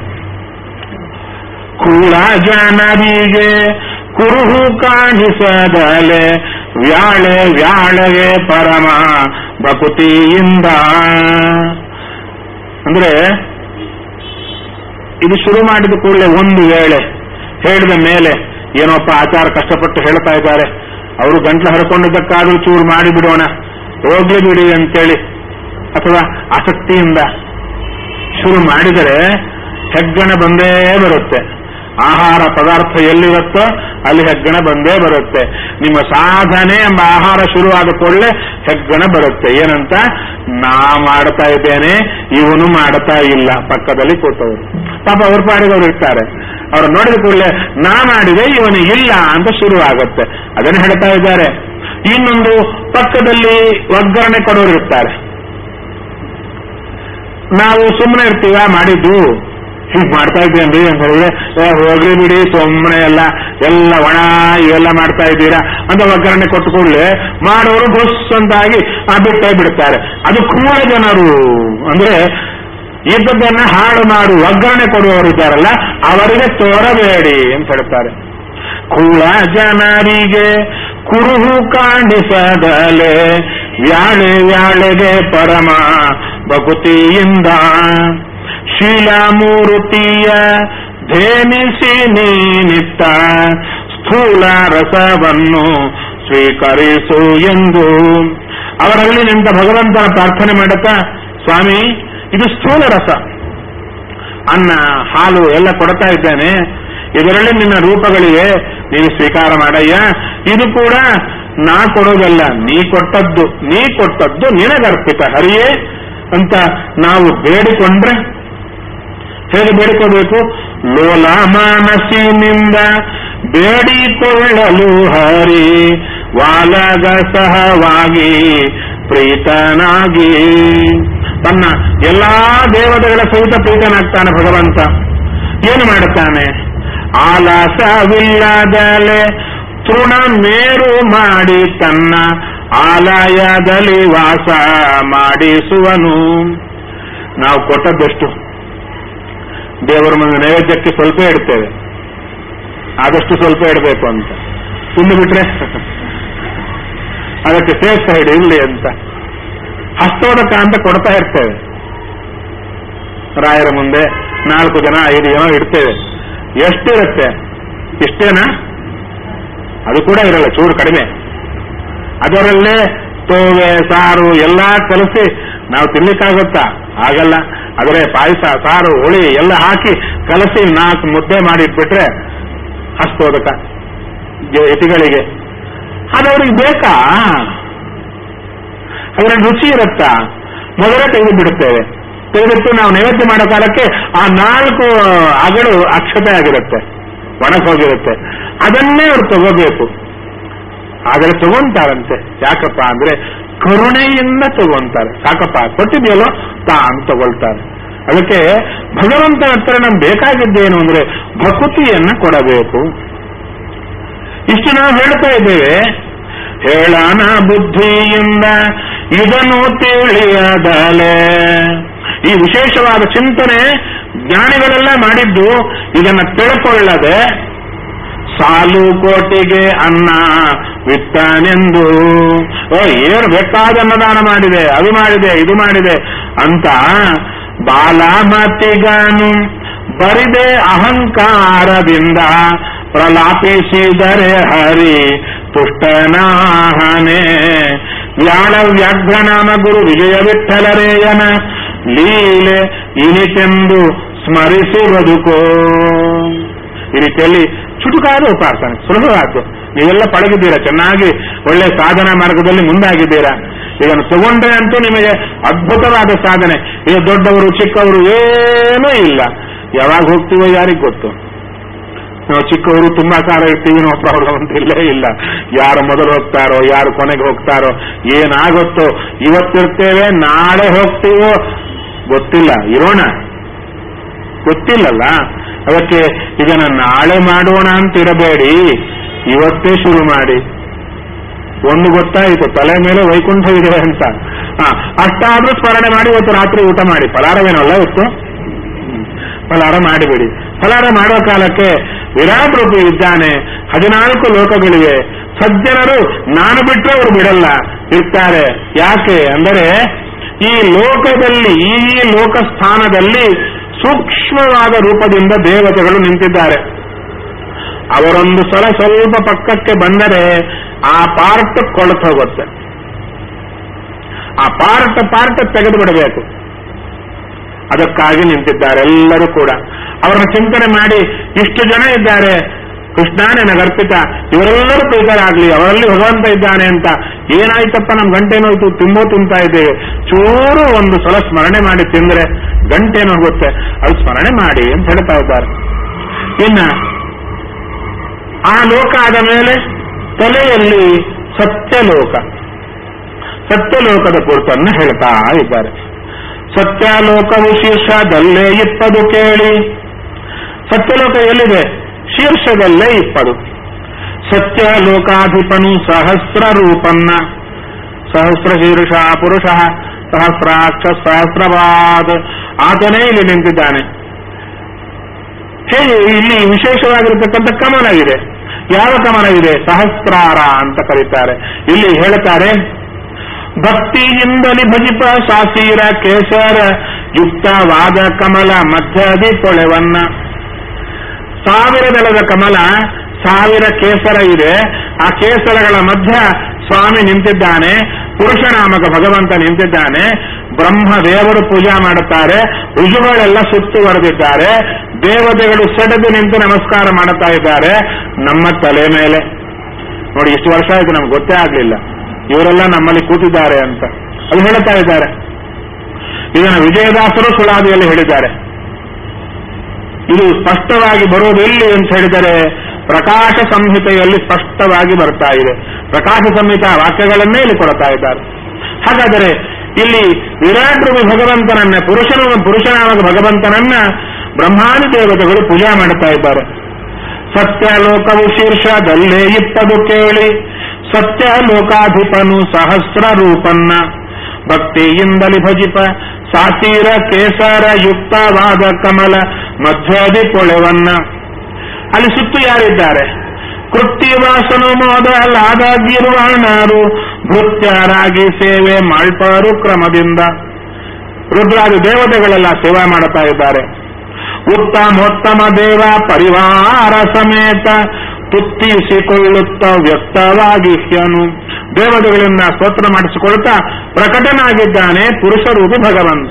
ಕುಳ ಜನರಿಗೆ ಕುರುಹು ಕಾಣಿಸದಲೆ ವ್ಯಾಳೆ ವ್ಯಾಳೆಗೆ ಪರಮ ಭಕುತಿಯಿಂದ ಅಂದ್ರೆ ಇದು ಶುರು ಮಾಡಿದ ಕೂಡಲೇ ಒಂದು ವೇಳೆ ಹೇಳಿದ ಮೇಲೆ ಏನೋಪ್ಪ ಆಚಾರ ಕಷ್ಟಪಟ್ಟು ಹೇಳ್ತಾ ಇದ್ದಾರೆ ಅವರು ಗಂಟ್ಲು ಹರ್ಕೊಂಡಿದ್ದಕ್ಕಾದ್ರೂ ಚೂರು ಮಾಡಿ ಬಿಡೋಣ ಹೋಗ್ಲಿ ಬಿಡಿ ಅಂತೇಳಿ ಅಥವಾ ಆಸಕ್ತಿಯಿಂದ ಶುರು ಮಾಡಿದರೆ ಹೆಗ್ಗಣ ಬಂದೇ ಬರುತ್ತೆ ಆಹಾರ ಪದಾರ್ಥ ಎಲ್ಲಿರುತ್ತೋ ಅಲ್ಲಿ ಹೆಗ್ಗಣ ಬಂದೇ ಬರುತ್ತೆ ನಿಮ್ಮ ಸಾಧನೆ ಎಂಬ ಆಹಾರ ಶುರುವಾದ ಕೂಡಲೇ ಹೆಗ್ಗಣ ಬರುತ್ತೆ ಏನಂತ ನಾ ಮಾಡ್ತಾ ಇದ್ದೇನೆ ಇವನು ಮಾಡ್ತಾ ಇಲ್ಲ ಪಕ್ಕದಲ್ಲಿ ಕೂತವರು ಪಾಪ ಅವ್ರ ಪಾಡಿಗೆ ಅವ್ರು ಇರ್ತಾರೆ ಅವ್ರು ನೋಡಿದ ಕೂಡಲೇ ನಾ ಮಾಡಿದೆ ಇವನು ಇಲ್ಲ ಅಂತ ಶುರು ಆಗುತ್ತೆ ಅದನ್ನು ಹೇಳ್ತಾ ಇದ್ದಾರೆ ಇನ್ನೊಂದು ಪಕ್ಕದಲ್ಲಿ ಒಗ್ಗರಣೆ ಕೊಡೋರು ಇರ್ತಾರೆ ನಾವು ಸುಮ್ಮನೆ ಇರ್ತೀವ ಮಾಡಿದ್ದು ಹೀಗೆ ಮಾಡ್ತಾ ಇದ್ದೇನ್ರಿ ಅಂತ ಹೇಳಿದ್ರೆ ಏ, ಹೋಗ್ಲಿ ಬಿಡಿ ಸುಮ್ಮನೆ ಎಲ್ಲ ಎಲ್ಲ ಒಣ ಇವೆಲ್ಲ ಮಾಡ್ತಾ ಇದ್ದೀರಾ ಅಂತ ಒಗ್ಗರಣೆ ಕೊಟ್ಟು ಕೂಡಲೇ ಮಾಡೋರು ಬುಸ್ ಅಂತಾಗಿ ಆ ಬಿಟ್ಟೇ ಬಿಡ್ತಾರೆ ಅದು ಕ್ರೂರ ಜನರು ಅಂದ್ರೆ ಇದ್ದದ್ದನ್ನ ಹಾಳು ಮಾಡು ಒಗ್ಗರಣೆ ಕೊಡುವವರು ಇದ್ದಾರಲ್ಲ ಅವರಿಗೆ ತೋರಬೇಡಿ ಅಂತ ಹೇಳ್ತಾರೆ ಕುಳ ಜನರಿಗೆ ಕುರುಹು ಕಾಣಿಸದಲೆ ವ್ಯಾಳೆ ವ್ಯಾಳೆಗೆ ಪರಮ ಭಕುತಿಯಿಂದ ಶೀಲಾಮೂರ್ತಿಯ ಧೇನಿಸಿ ನೀನಿತ್ತ ಸ್ಥೂಲ ರಸವನ್ನು ಸ್ವೀಕರಿಸು ಎಂದು ಅವರಲ್ಲಿ ನಿಂತ ಭಗವಂತನ ಪ್ರಾರ್ಥನೆ ಮಾಡುತ್ತಾ ಸ್ವಾಮಿ ಇದು ಸ್ಥೂಲ ರಸ ಅನ್ನ ಹಾಲು ಎಲ್ಲ ಕೊಡ್ತಾ ಇದ್ದೇನೆ ಇದರಲ್ಲಿ ನಿನ್ನ ರೂಪಗಳಿವೆ ನೀನು ಸ್ವೀಕಾರ ಮಾಡಯ್ಯ ಇದು ಕೂಡ ನಾ ಕೊಡೋದಲ್ಲ ನೀ ಕೊಟ್ಟದ್ದು ನೀ ಕೊಟ್ಟದ್ದು ನಿನಗರ್ಪಿತ ಹರಿಯೇ ಅಂತ ನಾವು ಬೇಡಿಕೊಂಡ್ರೆ ಹೇಗೆ ಬೇಡಿಕೋಬೇಕು ಲೋಲ ಮಾನಸಿನಿಂದ ಬೇಡಿಕೊಳ್ಳಲು ಹರಿ ವಾಲಗ ಸಹವಾಗಿ ಪ್ರೀತನಾಗಿ ತನ್ನ ಎಲ್ಲಾ ದೇವತೆಗಳ ಸಹಿತ ಪ್ರೀತನಾಗ್ತಾನೆ ಭಗವಂತ ಏನು ಮಾಡುತ್ತಾನೆ ಆಲಾಸವಿಲ್ಲದಲೆ ತೃಣ ಮೇರು ಮಾಡಿ ತನ್ನ ಆಲಯದಲ್ಲಿ ವಾಸ ಮಾಡಿಸುವನು ನಾವು ಕೊಟ್ಟದ್ದೆಷ್ಟು ದೇವರ ಮುಂದೆ ನೈವೇದ್ಯಕ್ಕೆ ಸ್ವಲ್ಪ ಇಡ್ತೇವೆ ಆದಷ್ಟು ಸ್ವಲ್ಪ ಇಡಬೇಕು ಅಂತ ತಿಂದು ಬಿಟ್ರೆ ಅದಕ್ಕೆ ಸೇಫ್ ಸೈಡ್ ಇರಲಿ ಅಂತ ಹಸ್ತೋದಕ ಅಂತ ಕೊಡ್ತಾ ಇರ್ತೇವೆ ರಾಯರ ಮುಂದೆ ನಾಲ್ಕು ಜನ ಐದು ಜನ ಇಡ್ತೇವೆ ಎಷ್ಟಿರುತ್ತೆ ಇಷ್ಟೇನಾ ಅದು ಕೂಡ ಇರಲ್ಲ ಚೂರು ಕಡಿಮೆ ಅದರಲ್ಲೇ ತೋವೆ ಸಾರು ಎಲ್ಲಾ ಕಲಸಿ ನಾವು ತಿನ್ಲಿಕ್ಕಾಗುತ್ತಾ ಆಗಲ್ಲ ಆದರೆ ಪಾಯಸ ಸಾರು ಹುಳಿ ಎಲ್ಲ ಹಾಕಿ ಕಲಸಿ ನಾಲ್ಕು ಮುದ್ದೆ ಮಾಡಿ ಇಟ್ಬಿಟ್ರೆ ಹಸ್ತೋದಕ ಯತಿಗಳಿಗೆ ಅದು ಅವ್ರಿಗೆ ಬೇಕಾ ಅದರ ರುಚಿ ಇರುತ್ತಾ ಮೊದಲೇ ತೆಗೆದು ಬಿಡುತ್ತೇವೆ ತೆಗೆದಿಟ್ಟು ನಾವು ನೈವೇದ್ಯ ಮಾಡೋ ಕಾಲಕ್ಕೆ ಆ ನಾಲ್ಕು ಅಗಳು ಅಕ್ಷತೆ ಆಗಿರುತ್ತೆ ಒಣಗ್ ಹೋಗಿರುತ್ತೆ ಅದನ್ನೇ ಅವ್ರು ತಗೋಬೇಕು ಆದರೆ ತಗೊಂತಾರಂತೆ ಯಾಕಪ್ಪ ಅಂದ್ರೆ ಕರುಣೆಯಿಂದ ತಗೊಂತಾರೆ ಸಾಕಪ್ಪ ಕೊಟ್ಟಿದೆಯಲ್ಲೋ ತಾನು ತಗೊಳ್ತಾರೆ ಅದಕ್ಕೆ ಭಗವಂತನ ಹತ್ರ ನಮ್ಗೆ ಬೇಕಾಗಿದ್ದೇನು ಅಂದ್ರೆ ಭಕುತಿಯನ್ನ ಕೊಡಬೇಕು ಇಷ್ಟು ನಾವು ಹೇಳ್ತಾ ಇದ್ದೇವೆ ಹೇಳಾನ ಬುದ್ಧಿಯಿಂದ ಇದನ್ನು ತಿಳಿಯದಲೆ ಈ ವಿಶೇಷವಾದ ಚಿಂತನೆ ಜ್ಞಾನಿಗಳೆಲ್ಲ ಮಾಡಿದ್ದು ಇದನ್ನ ತಿಳ್ಕೊಳ್ಳದೆ ಸಾಲು ಕೋಟಿಗೆ ಅನ್ನ ವಿತ್ತನೆಂದು ಓ ಏನು ಬೇಕಾದ ಅನ್ನದಾನ ಮಾಡಿದೆ ಅದು ಮಾಡಿದೆ ಇದು ಮಾಡಿದೆ ಅಂತ ಬಾಲಾಮತಿಗನು ಬರಿದೆ ಅಹಂಕಾರದಿಂದ ಪ್ರಲಾಪಿಸಿದರೆ ಹರಿ ತುಷ್ಟನಾಹನೆ ವ್ಯಾಳ ವ್ಯಾಘ್ರನಾಮ ಗುರು ವಿಜಯ ವಿಠಲರೇಯನ ಲೀಲೆ ಇನಿತೆಂದು ಸ್ಮರಿಸಿ ಬದುಕೋ ಈ ರೀತಿಯಲ್ಲಿ ಚುಟುಕಾದ ಉಪಾಸನೆ ಸುಲಭವಾದ್ದು ನೀವೆಲ್ಲ ಪಳಗಿದ್ದೀರಾ ಚೆನ್ನಾಗಿ ಒಳ್ಳೆ ಸಾಧನಾ ಮಾರ್ಗದಲ್ಲಿ ಮುಂದಾಗಿದ್ದೀರಾ ಇದನ್ನು ತಗೊಂಡ್ರೆ ಅಂತೂ ನಿಮಗೆ ಅದ್ಭುತವಾದ ಸಾಧನೆ ಇದು ದೊಡ್ಡವರು ಚಿಕ್ಕವರು ಏನೂ ಇಲ್ಲ ಯಾವಾಗ ಹೋಗ್ತೀವೋ ಯಾರಿಗ್ ಗೊತ್ತು ನಾವು ಚಿಕ್ಕವರು ತುಂಬಾ ಕಾಲ ಇರ್ತೀವಿ ನೋ ಪ್ರಾಬ್ಲಮ್ ಅಂತ ಇಲ್ಲೇ ಇಲ್ಲ ಯಾರು ಮೊದಲು ಹೋಗ್ತಾರೋ ಯಾರು ಕೊನೆಗೆ ಹೋಗ್ತಾರೋ ಏನಾಗುತ್ತೋ ಇವತ್ತಿರ್ತೇವೆ ನಾಳೆ ಹೋಗ್ತೀವೋ ಗೊತ್ತಿಲ್ಲ ಇರೋಣ ಗೊತ್ತಿಲ್ಲಲ್ಲ ಅದಕ್ಕೆ ಇದನ್ನ ನಾಳೆ ಮಾಡೋಣ ಅಂತ ಇರಬೇಡಿ ಇವತ್ತೇ ಶುರು ಮಾಡಿ ಒಂದು ಗೊತ್ತಾಯಿತು ತಲೆ ಮೇಲೆ ವೈಕುಂಠ ಇದೆ ಅಂತ ಹಾ ಅಷ್ಟಾದ್ರೂ ಸ್ಮರಣೆ ಮಾಡಿ ಇವತ್ತು ರಾತ್ರಿ ಊಟ ಮಾಡಿ ಫಲಾರವೇನಲ್ಲ ಇವತ್ತು ಫಲಾರ ಮಾಡಿಬಿಡಿ ಫಲಾರ ಮಾಡೋ ಕಾಲಕ್ಕೆ ವಿರಾಟ್ ರೂಪಿ ಇದ್ದಾನೆ ಹದಿನಾಲ್ಕು ಲೋಕಗಳಿವೆ ಸಜ್ಜನರು ನಾನು ಬಿಟ್ಟರೆ ಅವರು ಬಿಡಲ್ಲ ಇರ್ತಾರೆ ಯಾಕೆ ಅಂದರೆ ಈ ಲೋಕದಲ್ಲಿ ಈ ಲೋಕ ಸ್ಥಾನದಲ್ಲಿ ಸೂಕ್ಷ್ಮವಾದ ರೂಪದಿಂದ ದೇವತೆಗಳು ನಿಂತಿದ್ದಾರೆ ಅವರೊಂದು ಸಲ ಸ್ವಲ್ಪ ಪಕ್ಕಕ್ಕೆ ಬಂದರೆ ಆ ಪಾರ್ಟ್ ಕೊಳತು ಹೋಗುತ್ತೆ ಆ ಪಾರ್ಟ್ ಪಾರ್ಟ್ ತೆಗೆದು ಬಿಡಬೇಕು ಅದಕ್ಕಾಗಿ ನಿಂತಿದ್ದಾರೆ ಎಲ್ಲರೂ ಕೂಡ ಅವರನ್ನ ಚಿಂತನೆ ಮಾಡಿ ಇಷ್ಟು ಜನ ಇದ್ದಾರೆ ಕೃಷ್ಣ ನನಗರ್ಪಿತ ಇವರೆಲ್ಲರೂ ಪ್ರೀತರಾಗ್ಲಿ ಅವರಲ್ಲಿ ಭಗವಂತ ಇದ್ದಾನೆ ಅಂತ ಏನಾಯ್ತಪ್ಪ ನಮ್ ಗಂಟೆನೋಯ್ತು ತುಂಬೋ ತುಂಬ್ತಾ ಇದ್ದೇವೆ ಚೂರು ಒಂದು ಸಲ ಸ್ಮರಣೆ ಮಾಡಿ ತಿಂದ್ರೆ ಗಂಟೆನೋ ಹೋಗುತ್ತೆ ಅದು ಸ್ಮರಣೆ ಮಾಡಿ ಅಂತ ಹೇಳ್ತಾ ಇದ್ದಾರೆ ಇನ್ನ ಆ ಲೋಕ ಆದ ಮೇಲೆ ತಲೆಯಲ್ಲಿ ಸತ್ಯಲೋಕ ಸತ್ಯಲೋಕದ ಕುರಿತನ್ನು ಹೇಳ್ತಾ ಇದ್ದಾರೆ ಸತ್ಯಲೋಕವು ಶೀರ್ಷದಲ್ಲೇ ಇಪ್ಪದು ಕೇಳಿ ಸತ್ಯಲೋಕ ಎಲ್ಲಿದೆ ಶೀರ್ಷದಲ್ಲೇ ಇಪ್ಪದು ಸತ್ಯಲೋಕಾಧಿಪನು ಸಹಸ್ರ ರೂಪನ್ನ ಸಹಸ್ರ ಶೀರ್ಷ ಪುರುಷ ಸಹಸ್ರಾಕ್ಷ ಸಹಸ್ರವಾದ ಆತನೇ ಇಲ್ಲಿ ನಿಂತಿದ್ದಾನೆ ಹೇಗೆ ಇಲ್ಲಿ ವಿಶೇಷವಾಗಿರತಕ್ಕಂಥ ಕಮಲ ಇದೆ ಯಾವ ಕಮಲ ಇದೆ ಸಹಸ್ರಾರ ಅಂತ ಕರೀತಾರೆ ಇಲ್ಲಿ ಹೇಳ್ತಾರೆ ಭಕ್ತಿಯಿಂದಲಿ ಭಜಿಪ ಸಾಸೀರ ಕೇಸರ ಯುಕ್ತವಾದ ಕಮಲ ಮಧ್ಯದಿ ಪೊಳೆವನ್ನ ಸಾವಿರ ದಳದ ಕಮಲ ಸಾವಿರ ಕೇಸರ ಇದೆ ಆ ಕೇಸರಗಳ ಮಧ್ಯ ಸ್ವಾಮಿ ನಿಂತಿದ್ದಾನೆ ಪುರುಷನಾಮಕ ಭಗವಂತ ನಿಂತಿದ್ದಾನೆ ಬ್ರಹ್ಮ ದೇವರು ಪೂಜಾ ಮಾಡುತ್ತಾರೆ ಋಷುಗಳೆಲ್ಲ ಸುತ್ತುವರೆದಿದ್ದಾರೆ ದೇವತೆಗಳು ಸೆಡೆದು ನಿಂತು ನಮಸ್ಕಾರ ಮಾಡುತ್ತಾ ಇದ್ದಾರೆ ನಮ್ಮ ತಲೆ ಮೇಲೆ ನೋಡಿ ಇಷ್ಟು ವರ್ಷ ಆಯ್ತು ನಮ್ಗೆ ಗೊತ್ತೇ ಆಗ್ಲಿಲ್ಲ ಇವರೆಲ್ಲ ನಮ್ಮಲ್ಲಿ ಕೂತಿದ್ದಾರೆ ಅಂತ ಅದು ಹೇಳ್ತಾ ಇದ್ದಾರೆ ಇದನ್ನು ವಿಜಯದಾಸರು ಸುಳಾದಿಯಲ್ಲಿ ಹೇಳಿದ್ದಾರೆ ಇದು ಸ್ಪಷ್ಟವಾಗಿ ಬರೋದು ಎಲ್ಲಿ ಅಂತ ಹೇಳಿದರೆ ಪ್ರಕಾಶ ಸಂಹಿತೆಯಲ್ಲಿ ಸ್ಪಷ್ಟವಾಗಿ ಬರ್ತಾ ಇದೆ ಪ್ರಕಾಶ ಸಂಹಿತ ವಾಕ್ಯಗಳನ್ನೇ ಇಲ್ಲಿ ಕೊಡ್ತಾ ಇದ್ದಾರೆ ಹಾಗಾದರೆ ಇಲ್ಲಿ ವಿರಾಟ್ ರೂಪಿ ಭಗವಂತನನ್ನ ಪುರುಷನ ಪುರುಷನಾಮಕ ಭಗವಂತನನ್ನ ಬ್ರಹ್ಮಾದಿ ದೇವತೆಗಳು ಪೂಜಾ ಮಾಡುತ್ತಾ ಇದ್ದಾರೆ ಸತ್ಯಲೋಕವು ಶೀರ್ಷದಲ್ಲೇ ಇಪ್ಪದು ಕೇಳಿ ಸತ್ಯಲೋಕಾಧಿಪನು ಸಹಸ್ರ ರೂಪನ್ನ ಭಕ್ತಿಯಿಂದಲಿ ಭಜಿಪ ಸಾತೀರ ಕೇಸರ ಯುಕ್ತವಾದ ಕಮಲ ಮಧ್ವದಿ ಪೊಳೆವನ್ನ ಅಲ್ಲಿ ಸುತ್ತು ಯಾರಿದ್ದಾರೆ ಕೃತ್ಯವಾಸನು ಮೊದಲಾದಾಗಿರುವಣರು ಭೃತ್ಯರಾಗಿ ಸೇವೆ ಮಾಡ್ಪಾರು ಕ್ರಮದಿಂದ ರುದ್ರಾದಿ ದೇವತೆಗಳೆಲ್ಲ ಸೇವೆ ಮಾಡುತ್ತಾ ಇದ್ದಾರೆ ಉತ್ತಮೋತ್ತಮ ದೇವ ಪರಿವಾರ ಸಮೇತ ತುತ್ತಿಸಿಕೊಳ್ಳುತ್ತ ವ್ಯಕ್ತವಾಗಿ ಹ್ಯನು ದೇವತೆಗಳಿಂದ ಸ್ತೋತ್ರ ಮಾಡಿಸಿಕೊಳ್ಳುತ್ತಾ ಪ್ರಕಟನಾಗಿದ್ದಾನೆ ಪುರುಷರೂಪಿ ಭಗವಂತ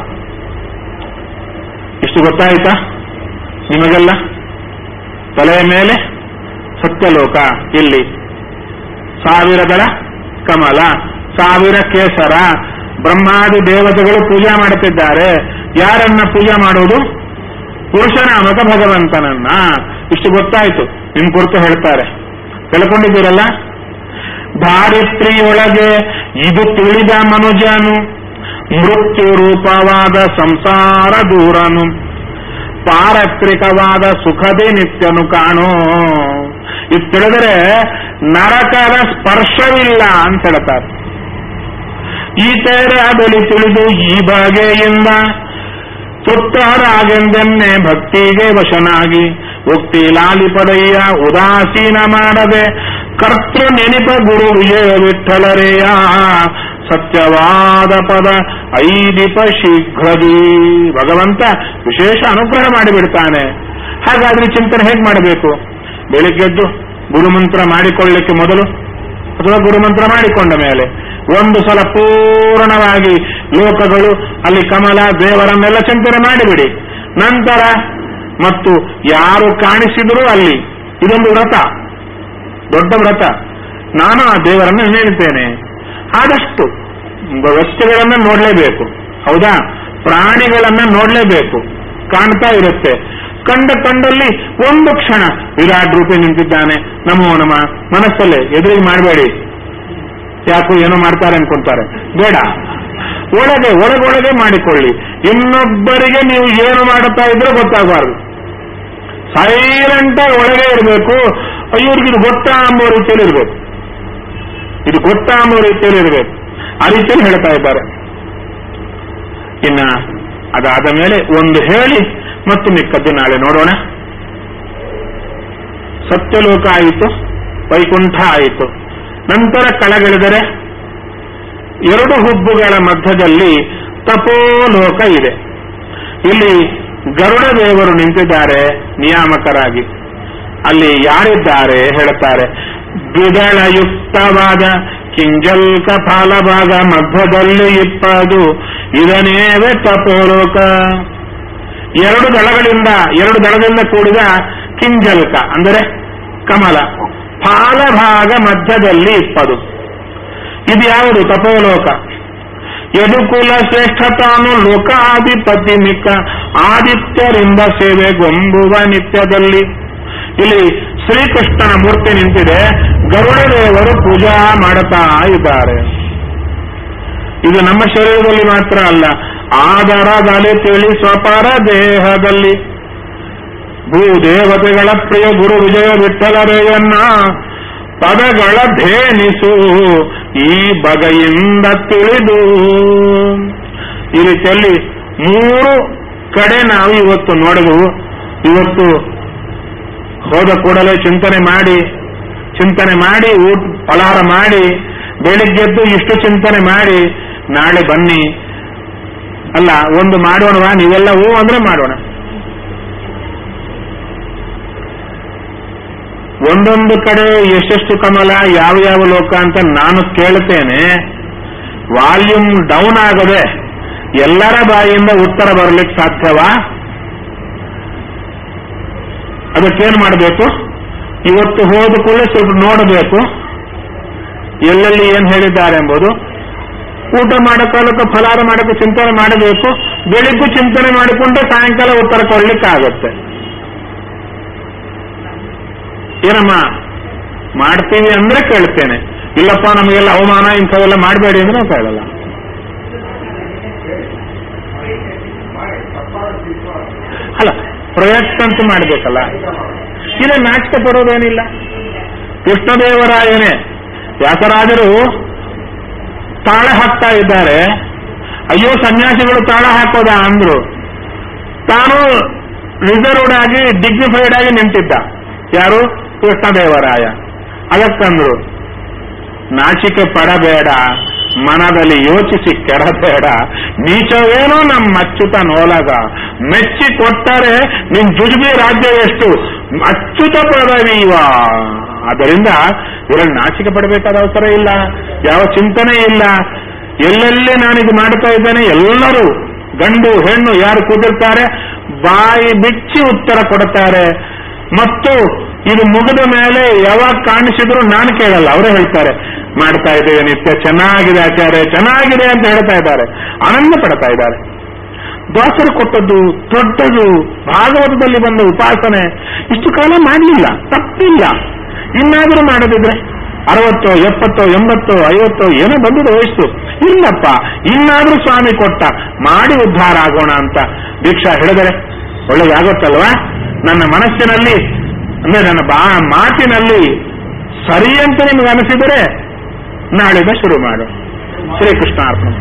ಇಷ್ಟು ಗೊತ್ತಾಯ್ತಾ ನಿಮಗೆಲ್ಲ ತಲೆಯ ಮೇಲೆ ಸತ್ಯಲೋಕ ಇಲ್ಲಿ ಸಾವಿರಗಳ ಕಮಲ ಸಾವಿರ ಕೇಸರ ಬ್ರಹ್ಮಾದಿ ದೇವತೆಗಳು ಪೂಜೆ ಮಾಡುತ್ತಿದ್ದಾರೆ ಯಾರನ್ನ ಪೂಜೆ ಮಾಡುವುದು ಪುರುಷನಾಮಕ ಭಗವಂತನನ್ನ ಇಷ್ಟು ಗೊತ್ತಾಯ್ತು ನಿಮ್ ಕುರಿತು ಹೇಳ್ತಾರೆ ತಿಳ್ಕೊಂಡಿದ್ದೀರಲ್ಲ ಧಾರಿತ್ರಿಯೊಳಗೆ ಇದು ತಿಳಿದ ಮನುಜನು ಮೃತ್ಯು ರೂಪವಾದ ಸಂಸಾರ ದೂರನು ಪಾರತ್ರಿಕವಾದ ಸುಖದೇ ನಿತ್ಯನು ಕಾಣೋ ಇದು ತಿಳಿದರೆ ನರಕದ ಸ್ಪರ್ಶವಿಲ್ಲ ಅಂತ ಹೇಳ್ತಾರೆ ಈ ತೇರ ಬಳಿ ತಿಳಿದು ಈ ಬಗೆಯಿಂದ ತೃಪ್ತರಾಗೆಂದೆನ್ನೆ ಭಕ್ತಿಗೆ ವಶನಾಗಿ ಉಕ್ತಿ ಲಾಲಿ ಪಡೆಯ ಉದಾಸೀನ ಮಾಡದೆ ಕರ್ತೃ ನೆನಿಪ ಗುರು ವಿಜಯ ವಿಠಲರೆಯ ಸತ್ಯವಾದ ಪದ ಐದಿಪ ಶೀಘ್ರದಿ ಭಗವಂತ ವಿಶೇಷ ಅನುಗ್ರಹ ಮಾಡಿಬಿಡ್ತಾನೆ ಹಾಗಾದ್ರೆ ಚಿಂತನೆ ಹೇಗೆ ಮಾಡಬೇಕು ಬೆಳಿಗ್ಗೆದ್ದು ಗುರುಮಂತ್ರ ಮಾಡಿಕೊಳ್ಳಿಕ್ಕೆ ಮೊದಲು ಅಥವಾ ಗುರುಮಂತ್ರ ಮಾಡಿಕೊಂಡ ಮೇಲೆ ಒಂದು ಸಲ ಪೂರ್ಣವಾಗಿ ಲೋಕಗಳು ಅಲ್ಲಿ ಕಮಲ ದೇವರನ್ನೆಲ್ಲ ಚಿಂತನೆ ಮಾಡಿಬಿಡಿ ನಂತರ ಮತ್ತು ಯಾರು ಕಾಣಿಸಿದರೂ ಅಲ್ಲಿ ಇದೊಂದು ವ್ರತ ದೊಡ್ಡ ವ್ರತ ನಾನು ಆ ದೇವರನ್ನು ನೆನೆಯುತ್ತೇನೆ ಆದಷ್ಟು ವ್ಯಕ್ತಿಗಳನ್ನ ನೋಡಲೇಬೇಕು ಹೌದಾ ಪ್ರಾಣಿಗಳನ್ನ ನೋಡಲೇಬೇಕು ಕಾಣ್ತಾ ಇರುತ್ತೆ ಕಂಡ ಕಂಡಲ್ಲಿ ಒಂದು ಕ್ಷಣ ವಿರಾಟ್ ರೂಪಿ ನಿಂತಿದ್ದಾನೆ ನಮೋ ನಮ ಮನಸ್ಸಲ್ಲೇ ಎದುರಿಗೆ ಮಾಡಬೇಡಿ ಯಾಕೋ ಏನೋ ಮಾಡ್ತಾರೆ ಅನ್ಕೊಂತಾರೆ ಬೇಡ ಒಳಗೆ ಒಳಗೊಳಗೆ ಮಾಡಿಕೊಳ್ಳಿ ಇನ್ನೊಬ್ಬರಿಗೆ ನೀವು ಏನು ಮಾಡುತ್ತಾ ಇದ್ರೆ ಗೊತ್ತಾಗಬಾರದು ಸೈಲೆಂಟ್ ಆಗಿ ಒಳಗೆ ಇರಬೇಕು ಇವ್ರಿಗೆ ಇದು ಗೊತ್ತಾ ಅಂಬೋ ರೀತಿಯಲ್ಲಿ ಇರಬೇಕು ಇದು ಗೊತ್ತಾ ಅಂಬೋ ರೀತಿಯಲ್ಲಿ ಇರಬೇಕು ಆ ರೀತಿಯಲ್ಲಿ ಹೇಳ್ತಾ ಇದ್ದಾರೆ ಇನ್ನ ಅದಾದ ಮೇಲೆ ಒಂದು ಹೇಳಿ ಮತ್ತು ಮಿಕ್ಕದ್ದು ನಾಳೆ ನೋಡೋಣ ಸತ್ಯಲೋಕ ಆಯಿತು ವೈಕುಂಠ ಆಯಿತು ನಂತರ ಕೆಳಗಿಳಿದರೆ ಎರಡು ಹುಬ್ಬುಗಳ ಮಧ್ಯದಲ್ಲಿ ತಪೋಲೋಕ ಇದೆ ಇಲ್ಲಿ ಗರುಡ ದೇವರು ನಿಂತಿದ್ದಾರೆ ನಿಯಾಮಕರಾಗಿ ಅಲ್ಲಿ ಯಾರಿದ್ದಾರೆ ಹೇಳುತ್ತಾರೆ ದ್ವಿದಳಯುಕ್ತವಾದ ಕಿಂಜಲ್ಕ ಫಲಭಾಗ ಮಧ್ಯದಲ್ಲಿ ಇಪ್ಪದು ಇದನ್ನೇವೆ ತಪೋಲೋಕ ಎರಡು ದಳಗಳಿಂದ ಎರಡು ದಳದಿಂದ ಕೂಡಿದ ಕಿಂಜಲ್ಕ ಅಂದರೆ ಕಮಲ ಫಾಲಭಾಗ ಮಧ್ಯದಲ್ಲಿ ಇಪ್ಪದು ಇದು ಯಾವುದು ತಪೋಲೋಕ ಯದುಕುಲ ಶ್ರೇಷ್ಠತಾನು ಲೋಕಾಧಿಪತಿ ಮಿಕ್ಕ ಆದಿತ್ಯರಿಂದ ಸೇವೆ ಗೊಂಬುವ ನಿತ್ಯದಲ್ಲಿ ಇಲ್ಲಿ ಶ್ರೀಕೃಷ್ಣನ ಮೂರ್ತಿ ನಿಂತಿದೆ ಗರುಡ ದೇವರು ಪೂಜಾ ಮಾಡುತ್ತಾ ಇದ್ದಾರೆ ಇದು ನಮ್ಮ ಶರೀರದಲ್ಲಿ ಮಾತ್ರ ಅಲ್ಲ ಆದರದಲ್ಲಿ ತಿಳಿ ಸ್ವಪರ ದೇಹದಲ್ಲಿ ಭೂದೇವತೆಗಳ ಪ್ರಿಯ ಗುರು ವಿಜಯ ವಿಠಲರೆಯನ್ನ ಪದಗಳ ಧೇನಿಸು ಈ ಬಗೆಯಿಂದ ತಿಳಿದು ಈ ರೀತಿಯಲ್ಲಿ ಮೂರು ಕಡೆ ನಾವು ಇವತ್ತು ನೋಡಿದೆವು ಇವತ್ತು ಹೋದ ಕೂಡಲೇ ಚಿಂತನೆ ಮಾಡಿ ಚಿಂತನೆ ಮಾಡಿ ಊಟ ಫಲಹಾರ ಮಾಡಿ ಬೆಳಿಗ್ಗೆದ್ದು ಇಷ್ಟು ಚಿಂತನೆ ಮಾಡಿ ನಾಳೆ ಬನ್ನಿ ಅಲ್ಲ ಒಂದು ಮಾಡೋಣವಾ ನೀವೆಲ್ಲ ಹೂ ಅಂದ್ರೆ ಮಾಡೋಣ ಒಂದೊಂದು ಕಡೆ ಎಷ್ಟೆಷ್ಟು ಕಮಲ ಯಾವ ಯಾವ ಲೋಕ ಅಂತ ನಾನು ಕೇಳ್ತೇನೆ ವಾಲ್ಯೂಮ್ ಡೌನ್ ಆಗದೆ ಎಲ್ಲರ ಬಾಯಿಯಿಂದ ಉತ್ತರ ಬರಲಿಕ್ಕೆ ಸಾಧ್ಯವಾ ಅದಕ್ಕೇನು ಮಾಡಬೇಕು ಇವತ್ತು ಹೋದ ಕೂಡಲೇ ಸ್ವಲ್ಪ ನೋಡಬೇಕು ಎಲ್ಲೆಲ್ಲಿ ಏನು ಹೇಳಿದ್ದಾರೆ ಎಂಬುದು ಊಟ ಮಾಡೋ ಕಾಲಕ್ಕೆ ಫಲಾರ ಮಾಡೋಕೆ ಚಿಂತನೆ ಮಾಡಬೇಕು ಬೆಳಿಗ್ಗೆ ಚಿಂತನೆ ಮಾಡಿಕೊಂಡ್ರೆ ಸಾಯಂಕಾಲ ಉತ್ತರ ಕೊಡ್ಲಿಕ್ಕಾಗತ್ತೆ ಏನಮ್ಮ ಮಾಡ್ತೀವಿ ಅಂದ್ರೆ ಕೇಳ್ತೇನೆ ಇಲ್ಲಪ್ಪ ನಮಗೆಲ್ಲ ಅವಮಾನ ಇಂಥವೆಲ್ಲ ಮಾಡಬೇಡಿ ಅಂದ್ರೆ ನಾವು ಕೇಳಲ್ಲ ಅಲ್ಲ ಪ್ರಯತ್ನ ಅಂತೂ ಮಾಡ್ಬೇಕಲ್ಲ ಇದೇ ನಾಚಿಕೆ ಪಡೋದೇನಿಲ್ಲ ಕೃಷ್ಣದೇವರಾಯನೇ ವ್ಯಾಸರಾಜರು ತಾಳ ಹಾಕ್ತಾ ಇದ್ದಾರೆ ಅಯ್ಯೋ ಸನ್ಯಾಸಿಗಳು ತಾಳ ಹಾಕೋದ ಅಂದ್ರು ತಾನು ರಿಸರ್ವ್ಡ್ ಆಗಿ ಡಿಗ್ನಿಫೈಡ್ ಆಗಿ ನಿಂತಿದ್ದ ಯಾರು ಕೃಷ್ಣದೇವರಾಯ ಅದಕ್ಕಂದ್ರು ನಾಚಿಕೆ ಪಡಬೇಡ ಮನದಲ್ಲಿ ಯೋಚಿಸಿ ಕೆಡಬೇಡ ನೀಚವೇನೋ ನಮ್ಮ ಅಚ್ಯುತ ನೋಲಗ ಮೆಚ್ಚಿ ಕೊಟ್ಟರೆ ನಿನ್ ಜುಜುಬಿ ರಾಜ್ಯ ಎಷ್ಟು ಅಚ್ಯುತ ಪದವೀವ ಆದ್ದರಿಂದ ಇವರಲ್ಲಿ ನಾಚಿಕೆ ಪಡಬೇಕಾದ ಅವಸರ ಇಲ್ಲ ಯಾವ ಚಿಂತನೆ ಇಲ್ಲ ಎಲ್ಲೆಲ್ಲಿ ನಾನಿದು ಮಾಡ್ತಾ ಇದ್ದೇನೆ ಎಲ್ಲರೂ ಗಂಡು ಹೆಣ್ಣು ಯಾರು ಕೂತಿರ್ತಾರೆ ಬಾಯಿ ಬಿಚ್ಚಿ ಉತ್ತರ ಕೊಡುತ್ತಾರೆ ಮತ್ತು ಇದು ಮುಗಿದ ಮೇಲೆ ಯಾವಾಗ ಕಾಣಿಸಿದ್ರು ನಾನು ಕೇಳಲ್ಲ ಅವರೇ ಹೇಳ್ತಾರೆ ಮಾಡ್ತಾ ಇದ್ದೇವೆ ನಿತ್ಯ ಚೆನ್ನಾಗಿದೆ ಆಚಾರ್ಯ ಚೆನ್ನಾಗಿದೆ ಅಂತ ಹೇಳ್ತಾ ಇದ್ದಾರೆ ಆನಂದ ಪಡ್ತಾ ಇದ್ದಾರೆ ದಾಸರು ಕೊಟ್ಟದ್ದು ದೊಡ್ಡದು ಭಾಗವತದಲ್ಲಿ ಬಂದ ಉಪಾಸನೆ ಇಷ್ಟು ಕಾಲ ಮಾಡಲಿಲ್ಲ ತಪ್ಪಿಲ್ಲ ಇನ್ನಾದರೂ ಮಾಡದಿದ್ರೆ ಅರವತ್ತೋ ಎಪ್ಪತ್ತೋ ಎಂಬತ್ತೋ ಐವತ್ತೋ ಏನೋ ಬಂದಿದೆ ವಯಸ್ಸು ಇಲ್ಲಪ್ಪ ಇನ್ನಾದ್ರೂ ಸ್ವಾಮಿ ಕೊಟ್ಟ ಮಾಡಿ ಉದ್ಧಾರ ಆಗೋಣ ಅಂತ ದೀಕ್ಷಾ ಹೇಳಿದರೆ ಒಳ್ಳೇದಾಗುತ್ತಲ್ವಾ ನನ್ನ ಮನಸ್ಸಿನಲ್ಲಿ ಅಂದ್ರೆ ನನ್ನ ಬಾ ಮಾತಿನಲ್ಲಿ ಸರಿ ಅಂತ ನಿಮ್ಗೆ ಅನಿಸಿದರೆ ನಾಳೆದ ಶುರು ಮಾಡು ಶ್ರೀಕೃಷ್ಣ ಅರ್ಪಣೆ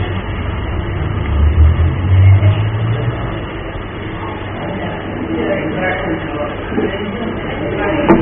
ಇಂಟ್ರಾಕ್ಷನ್